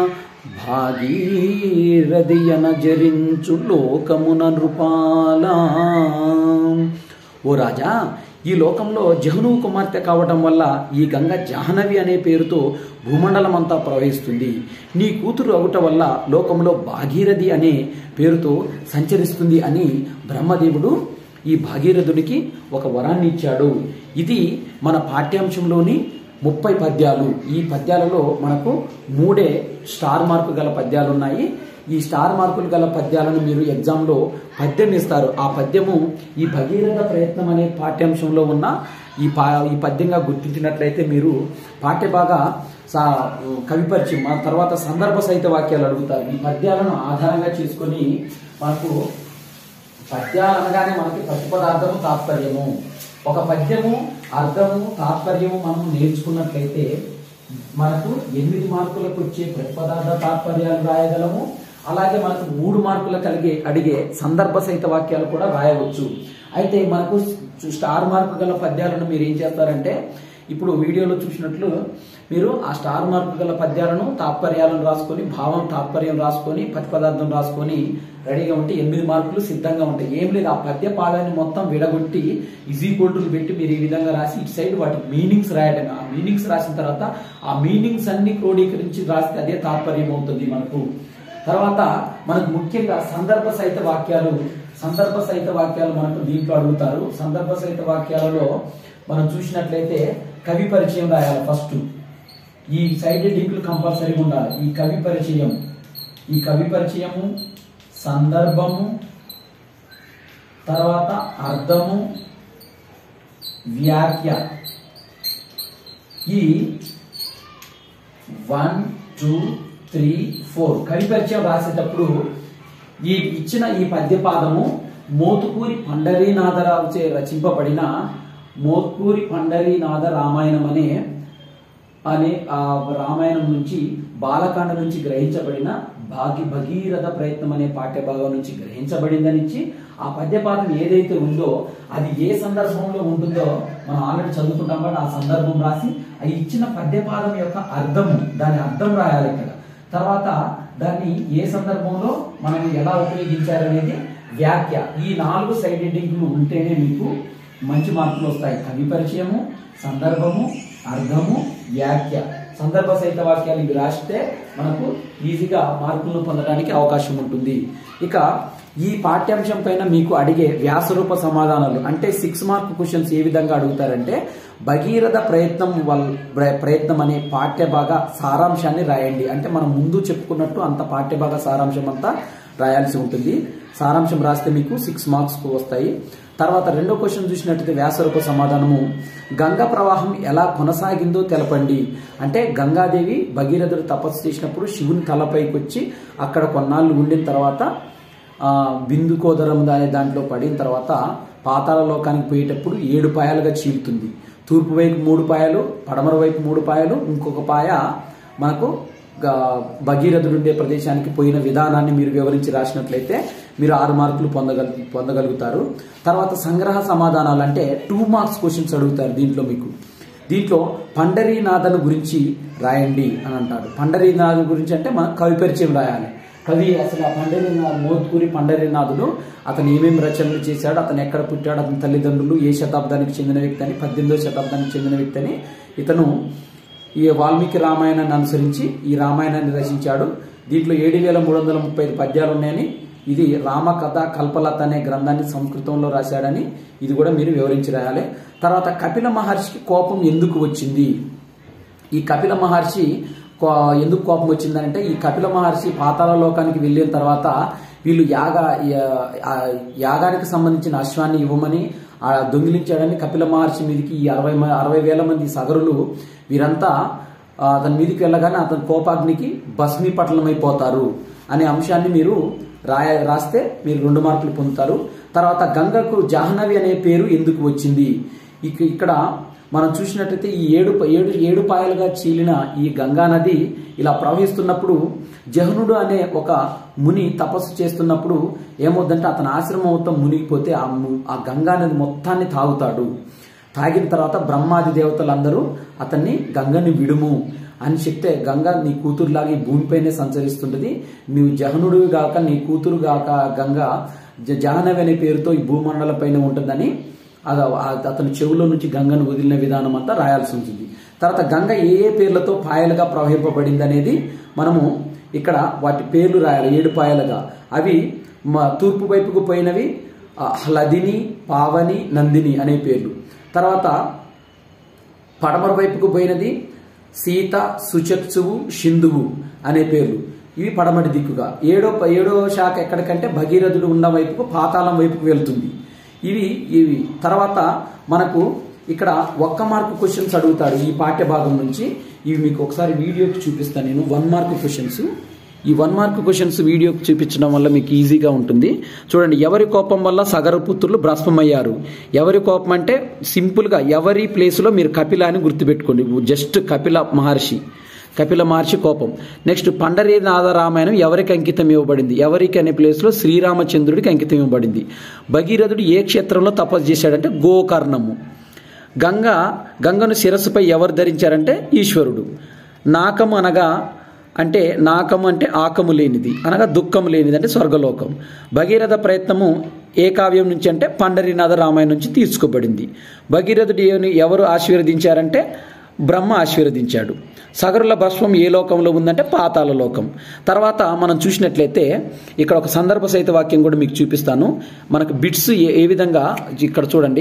భాగీరథియన జరించు లోకమున నృపాల ఓ రాజా ఈ లోకంలో జహనువు కుమార్తె కావటం వల్ల ఈ గంగ జాహ్నవి అనే పేరుతో భూమండలం అంతా ప్రవహిస్తుంది నీ కూతురు అవటం వల్ల లోకంలో భాగీరథి అనే పేరుతో సంచరిస్తుంది అని బ్రహ్మదేవుడు ఈ భాగీరథునికి ఒక వరాన్ని ఇచ్చాడు ఇది మన పాఠ్యాంశంలోని ముప్పై పద్యాలు ఈ పద్యాలలో మనకు మూడే స్టార్ మార్కు గల పద్యాలు ఉన్నాయి ఈ స్టార్ మార్కులు గల పద్యాలను మీరు ఎగ్జామ్లో పద్యం ఇస్తారు ఆ పద్యము ఈ భగీరథ ప్రయత్నం అనే పాఠ్యాంశంలో ఉన్న ఈ పా ఈ పద్యంగా గుర్తించినట్లయితే మీరు పాఠ్యభాగా సా కవి పరిచయం ఆ తర్వాత సందర్భ సహిత వాక్యాలు అడుగుతారు ఈ పద్యాలను ఆధారంగా చేసుకొని మనకు పద్యాలు అనగానే మనకి ప్రతిపదార్థము తాత్పర్యము ఒక పద్యము అర్థము తాత్పర్యము మనం నేర్చుకున్నట్లయితే మనకు ఎనిమిది మార్కులకు వచ్చే ప్రతిపదార్థ తాత్పర్యాలు రాయగలము అలాగే మనకు మూడు మార్కులు కలిగే అడిగే సందర్భ సహిత వాక్యాలు కూడా రాయవచ్చు అయితే మనకు స్టార్ మార్కు గల పద్యాలను మీరు ఏం చేస్తారంటే ఇప్పుడు వీడియోలో చూసినట్లు మీరు ఆ స్టార్ మార్కు గల పద్యాలను తాత్పర్యాలను రాసుకొని భావం తాత్పర్యం రాసుకొని ప్రతిపదార్థం రాసుకొని రెడీగా ఉంటే ఎనిమిది మార్కులు సిద్ధంగా ఉంటాయి ఏం లేదు ఆ పద్య పాదాన్ని మొత్తం విడగొట్టి ఈజీ కోల్టులు పెట్టి మీరు ఈ విధంగా రాసి ఇటు సైడ్ వాటి మీనింగ్స్ రాయడం ఆ మీనింగ్స్ రాసిన తర్వాత ఆ మీనింగ్స్ అన్ని క్రోడీకరించి రాస్తే అదే తాత్పర్యం అవుతుంది మనకు తర్వాత మనకు ముఖ్యంగా సందర్భ సహిత వాక్యాలు సందర్భ సహిత వాక్యాలు మనకు దీంట్లో అడుగుతారు సందర్భ సహిత వాక్యాలలో మనం చూసినట్లయితే కవి పరిచయం రాయాలి ఫస్ట్ ఈ సైడ్ లింకులు కంపల్సరీగా ఉండాలి ఈ కవి పరిచయం ఈ కవి పరిచయము సందర్భము తర్వాత అర్థము వ్యాఖ్య ఈ వన్ టూ త్రీ ఫోర్ కవి పరిచయం రాసేటప్పుడు ఈ ఇచ్చిన ఈ పద్యపాదము మోతుకూరి పండరీనాథరావు చే రచింపబడిన మోత్కూరి పండరీనాథ రామాయణం అనే అనే ఆ రామాయణం నుంచి బాలకాండ నుంచి గ్రహించబడిన భాగి భగీరథ ప్రయత్నం అనే పాఠ్యభాగం నుంచి గ్రహించబడిందనిచ్చి ఆ పద్యపాదం ఏదైతే ఉందో అది ఏ సందర్భంలో ఉంటుందో మనం ఆల్రెడీ చదువుకుంటాం కాబట్టి ఆ సందర్భం రాసి ఆ ఇచ్చిన పద్యపాదం యొక్క అర్థము దాని అర్థం రాయాలి ఇక్కడ తర్వాత దాన్ని ఏ సందర్భంలో మనం ఎలా ఉపయోగించారనేది వ్యాఖ్య ఈ నాలుగు సైడ్ హెడ్డింగ్లు ఉంటేనే మీకు మంచి మార్కులు వస్తాయి కవి పరిచయము సందర్భము అర్థము వ్యాఖ్య సందర్భ సహిత వాక్యాలు ఇవి రాస్తే మనకు ఈజీగా మార్కులను పొందడానికి అవకాశం ఉంటుంది ఇక ఈ పాఠ్యాంశం పైన మీకు అడిగే వ్యాసరూప సమాధానాలు అంటే సిక్స్ మార్క్ క్వశ్చన్స్ ఏ విధంగా అడుగుతారంటే భగీరథ ప్రయత్నం వల్ ప్రయత్నం అనే పాఠ్యభాగ సారాంశాన్ని రాయండి అంటే మనం ముందు చెప్పుకున్నట్టు అంత పాఠ్యభాగ సారాంశం అంతా రాయాల్సి ఉంటుంది సారాంశం రాస్తే మీకు సిక్స్ మార్క్స్ వస్తాయి తర్వాత రెండో క్వశ్చన్ చూసినట్టయితే వ్యాసరూప సమాధానము గంగా ప్రవాహం ఎలా కొనసాగిందో తెలపండి అంటే గంగాదేవి భగీరథుడు తపస్సు చేసినప్పుడు శివుని తలపైకి వచ్చి అక్కడ కొన్నాళ్ళు ఉండిన తర్వాత ఆ, బిందు కోదరం అనే దాంట్లో పడిన తర్వాత పాతాళ లోకానికి పోయేటప్పుడు ఏడు పాయాలుగా చీలుతుంది తూర్పు వైపు మూడు పాయలు పడమర వైపు మూడు పాయలు ఇంకొక పాయ మనకు గా- భగీరథుడు ఉండే ప్రదేశానికి పోయిన విధానాన్ని మీరు వివరించి రాసినట్లయితే మీరు ఆరు మార్కులు పొందగల పొందగలుగుతారు తర్వాత సంగ్రహ సమాధానాలు అంటే టూ మార్క్స్ క్వశ్చన్స్ అడుగుతారు దీంట్లో మీకు దీంట్లో పండరీనాథను గురించి రాయండి అని అంటారు పండరీనాథ్ గురించి అంటే మన కవి పరిచయం రాయాలి కవి అసలు ఆ పండరీనాథ్ మోత్కూరి పండరీనాథుడు అతను ఏమేమి రచనలు చేశాడు అతను ఎక్కడ పుట్టాడు అతని తల్లిదండ్రులు ఏ శతాబ్దానికి చెందిన వ్యక్తి అని పద్దెనిమిదో శతాబ్దానికి చెందిన వ్యక్తి అని ఇతను ఈ వాల్మీకి రామాయణాన్ని అనుసరించి ఈ రామాయణాన్ని రచించాడు దీంట్లో ఏడు వేల మూడు వందల ముప్పై ఐదు పద్యాలు ఉన్నాయని ఇది రామకథ కల్పలత అనే గ్రంథాన్ని సంస్కృతంలో రాశాడని ఇది కూడా మీరు వివరించి రాయాలి తర్వాత కపిల మహర్షికి కోపం ఎందుకు వచ్చింది ఈ కపిల మహర్షి కో- ఎందుకు కోపం వచ్చిందంటే ఈ కపిల మహర్షి పాతాళ లోకానికి వెళ్ళిన తర్వాత వీళ్ళు యాగ యా- ఆ యాగానికి సంబంధించిన అశ్వాన్ని ఇవ్వమని ఆ దొంగిలించాడని కపిల మహర్షి మీదకి ఈ అరవై మ- అరవై వేల మంది సగరులు వీరంతా ఆ, అతని మీదకి వెళ్ళగానే అతని కోపాగ్నికి భస్మీపట్లమైపోతారు అనే అంశాన్ని మీరు రాయ రాస్తే మీరు రెండు మార్కులు పొందుతారు తర్వాత గంగకు జాహ్నవి అనే పేరు ఎందుకు వచ్చింది ఇక ఇక్కడ మనం చూసినట్టయితే ఈ ఏడు ఏడు ఏడు పాయలుగా చీలిన ఈ గంగా నది ఇలా ప్రవహిస్తున్నప్పుడు జహనుడు అనే ఒక ముని తపస్సు చేస్తున్నప్పుడు ఏమవుద్దంటే అతని ఆశ్రమం మొత్తం మునిగిపోతే ఆ ము- ఆ గంగా నది మొత్తాన్ని తాగుతాడు తాగిన తర్వాత బ్రహ్మాది దేవతలందరూ అతన్ని గంగని విడుము అని చెప్తే గంగ నీ కూతురులాగా ఈ భూమిపైనే సంచరిస్తుంటది నీవు జహనుడు గాక నీ కూతురు గాక గంగ జ- జాహ్నవి అనే పేరుతో ఈ భూమండలం పైన ఉంటుందని అది ఆ- అతని చెవులో నుంచి గంగను వదిలిన విధానం అంతా రాయాల్సి ఉంటుంది తర్వాత గంగ ఏ ఏ పేర్లతో పాయలుగా ప్రవహింపబడింది అనేది మనము ఇక్కడ వాటి పేర్లు రాయాలి ఏడు పాయలుగా అవి మ- తూర్పు వైపుకు పోయినవి ఆ, హ్లదిని పావని నందిని అనే పేర్లు తర్వాత పడమర వైపుకు పోయినది సీత సుచత్సువు షిందువు అనే పేర్లు ఇవి పడమటి దిక్కుగా ఏడో ఏడో శాఖ ఎక్కడికంటే భగీరథుడు ఉన్న వైపుకు పాతాళం వైపుకు వెళ్తుంది ఇవి ఇవి తర్వాత మనకు ఇక్కడ ఒక్క మార్కు క్వశ్చన్స్ అడుగుతాడు ఈ పాఠ్య భాగం నుంచి ఇవి మీకు ఒకసారి వీడియోకి చూపిస్తాను నేను వన్ మార్క్ క్వశ్చన్స్ ఈ వన్ మార్క్ క్వశ్చన్స్ వీడియో చూపించడం వల్ల మీకు ఈజీగా ఉంటుంది చూడండి ఎవరి కోపం వల్ల సగర పుత్రులు భ్రష్మమయ్యారు ఎవరి కోపం అంటే సింపుల్గా ఎవరి ప్లేస్లో మీరు కపిల అని గుర్తుపెట్టుకోండి జస్ట్ కపిల మహర్షి కపిల మహర్షి కోపం నెక్స్ట్ పండరీనాథ రామాయణం ఎవరికి అంకితం ఇవ్వబడింది ఎవరికి అనే ప్లేస్లో శ్రీరామచంద్రుడికి అంకితం ఇవ్వబడింది భగీరథుడు ఏ క్షేత్రంలో తపస్సు చేశాడంటే గోకర్ణము గంగ గంగను శిరస్సుపై ఎవరు ధరించారంటే ఈశ్వరుడు నాకము అనగా అంటే నాకము అంటే ఆకము లేనిది అనగా దుఃఖము లేనిది అంటే స్వర్గలోకం భగీరథ ప్రయత్నము ఏ కావ్యం నుంచి అంటే పండరీనాథ రామాయణం నుంచి తీసుకోబడింది భగీరథుడు ఏని- ఎవరు ఆశీర్వదించారంటే బ్రహ్మ ఆశీర్వదించాడు సగరుల భస్మం ఏ లోకంలో ఉందంటే పాతాల లోకం తర్వాత మనం చూసినట్లయితే ఇక్కడ ఒక సందర్భ సహిత వాక్యం కూడా మీకు చూపిస్తాను మనకు బిట్స్ ఏ ఏ విధంగా ఇక్కడ చూడండి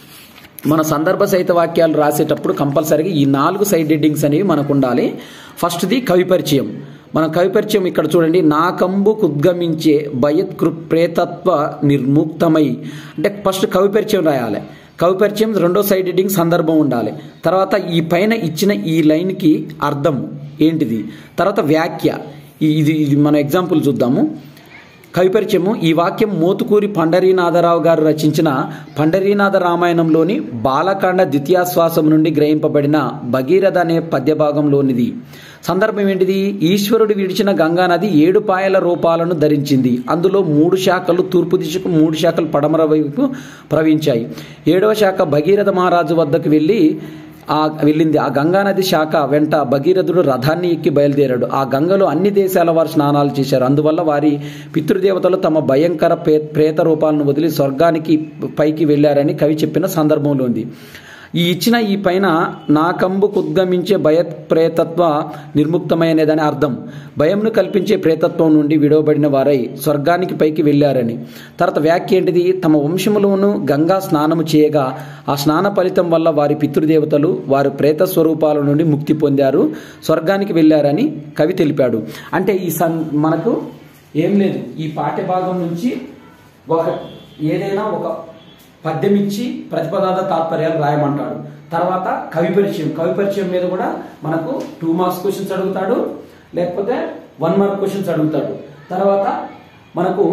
మన సందర్భ సహిత వాక్యాలు రాసేటప్పుడు కంపల్సరీగా ఈ నాలుగు సైడ్ హెడ్డింగ్స్ అనేవి మనకు ఉండాలి ఫస్ట్ది కవి పరిచయం మన కవి పరిచయం ఇక్కడ చూడండి నా కంబు కుద్గమించే భయత్కృ ప్రేతత్వ నిర్ముక్తమై అంటే ఫస్ట్ కవి పరిచయం రాయాలి కవి పరిచయం రెండో సైడ్ హెడ్డింగ్ సందర్భం ఉండాలి తర్వాత ఈ పైన ఇచ్చిన ఈ లైన్కి అర్థం ఏంటిది తర్వాత వ్యాఖ్య ఈ- ఇది ఇది మన ఎగ్జాంపుల్ చూద్దాము కవిపరిచయము ఈ వాక్యం మోతుకూరి పండరీనాథరావు గారు రచించిన పండరీనాథ రామాయణంలోని బాలకాండ ద్వితీయాశ్వాసం నుండి గ్రహింపబడిన భగీరథ అనే పద్యభాగంలోనిది సందర్భం ఏంటిది ఈశ్వరుడు విడిచిన గంగానది ఏడు పాయల రూపాలను ధరించింది అందులో మూడు శాఖలు తూర్పు దిశకు మూడు శాఖలు పడమర వైపు ప్రవహించాయి ఏడవ శాఖ భగీరథ మహారాజు వద్దకు వెళ్ళి ఆ వెళ్ళింది ఆ గంగానది శాఖ వెంట భగీరథుడు రథాన్ని ఎక్కి బయలుదేరాడు ఆ గంగలో అన్ని దేశాల వారు స్నానాలు చేశారు అందువల్ల వారి పితృదేవతలు తమ భయంకర ప్రే ప్రేత రూపాలను వదిలి స్వర్గానికి పైకి వెళ్ళారని కవి చెప్పిన సందర్భంలో ఉంది ఈ ఇచ్చిన ఈ పైన నా కంబు కుద్గమించే భయ ప్రేతత్వ నిర్ముక్తమైనదని అర్థం భయంను కల్పించే ప్రేతత్వం నుండి విడవబడిన వారై స్వర్గానికి పైకి వెళ్ళారని తర్వాత వ్యాఖ్య ఏంటిది తమ వంశములోను గంగా స్నానము చేయగా ఆ స్నాన ఫలితం వల్ల వారి పితృదేవతలు వారి ప్రేత స్వరూపాల నుండి ముక్తి పొందారు స్వర్గానికి వెళ్ళారని కవి తెలిపాడు అంటే ఈ సన్ మనకు ఏం లేదు ఈ పాఠ్య భాగం నుంచి ఒక ఏదైనా ఒక పద్యం ఇచ్చి ప్రతిపదార్థ తాత్పర్యాలు రాయమంటాడు తర్వాత కవి పరిచయం కవి పరిచయం మీద కూడా మనకు టూ మార్క్స్ క్వశ్చన్స్ అడుగుతాడు లేకపోతే వన్ మార్క్ క్వశ్చన్స్ అడుగుతాడు తర్వాత మనకు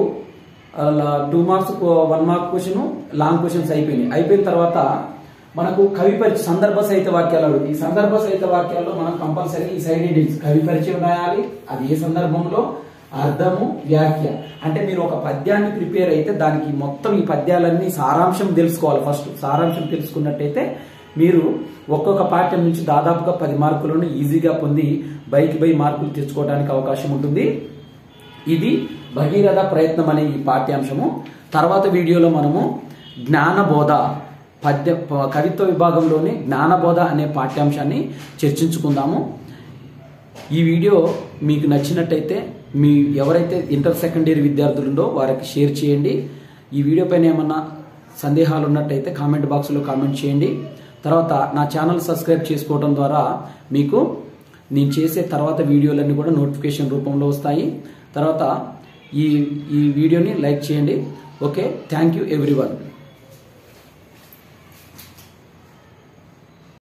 two marks one mark question long questions అయిపోయినాయి అయిపోయిన తర్వాత మనకు కవి పరిచయం సందర్భ సహిత వాక్యాలు అడుగుతాయి ఈ సందర్భ సహిత వాక్యాల్లో మనం కంపల్సరీ ఈ సైడ్ హెడ్డింగ్స్ కవి పరిచయం రాయాలి అది ఏ సందర్భంలో అర్థము వ్యాఖ్య అంటే మీరు ఒక పద్యాన్ని ప్రిపేర్ అయితే దానికి మొత్తం ఈ పద్యాలన్నీ సారాంశం తెలుసుకోవాలి ఫస్ట్ సారాంశం తెలుసుకున్నట్టయితే మీరు ఒక్కొక్క పాఠ్యం నుంచి దాదాపుగా పది మార్కులను ఈజీగా పొంది బైక్ బై మార్కులు తెచ్చుకోవడానికి అవకాశం ఉంటుంది ఇది భగీరథ ప్రయత్నం అనే ఈ పాఠ్యాంశము తర్వాత వీడియోలో మనము జ్ఞానబోధ పద్య ప- కవిత్వ విభాగంలోని జ్ఞానబోధ అనే పాఠ్యాంశాన్ని చర్చించుకుందాము ఈ వీడియో మీకు నచ్చినట్టయితే మీ ఎవరైతే ఇంటర్ సెకండ్ ఇయర్ విద్యార్థులు ఉందో వారికి షేర్ చేయండి ఈ వీడియో పైన ఏమన్నా సందేహాలు ఉన్నట్టయితే కామెంట్ బాక్స్లో కామెంట్ చేయండి తర్వాత నా ఛానల్ సబ్స్క్రైబ్ చేసుకోవడం ద్వారా మీకు నేను చేసే తర్వాత వీడియోలన్నీ కూడా నోటిఫికేషన్ రూపంలో వస్తాయి తర్వాత ఈ ఈ వీడియోని లైక్ చేయండి ఓకే థ్యాంక్ యూ ఎవ్రీవన్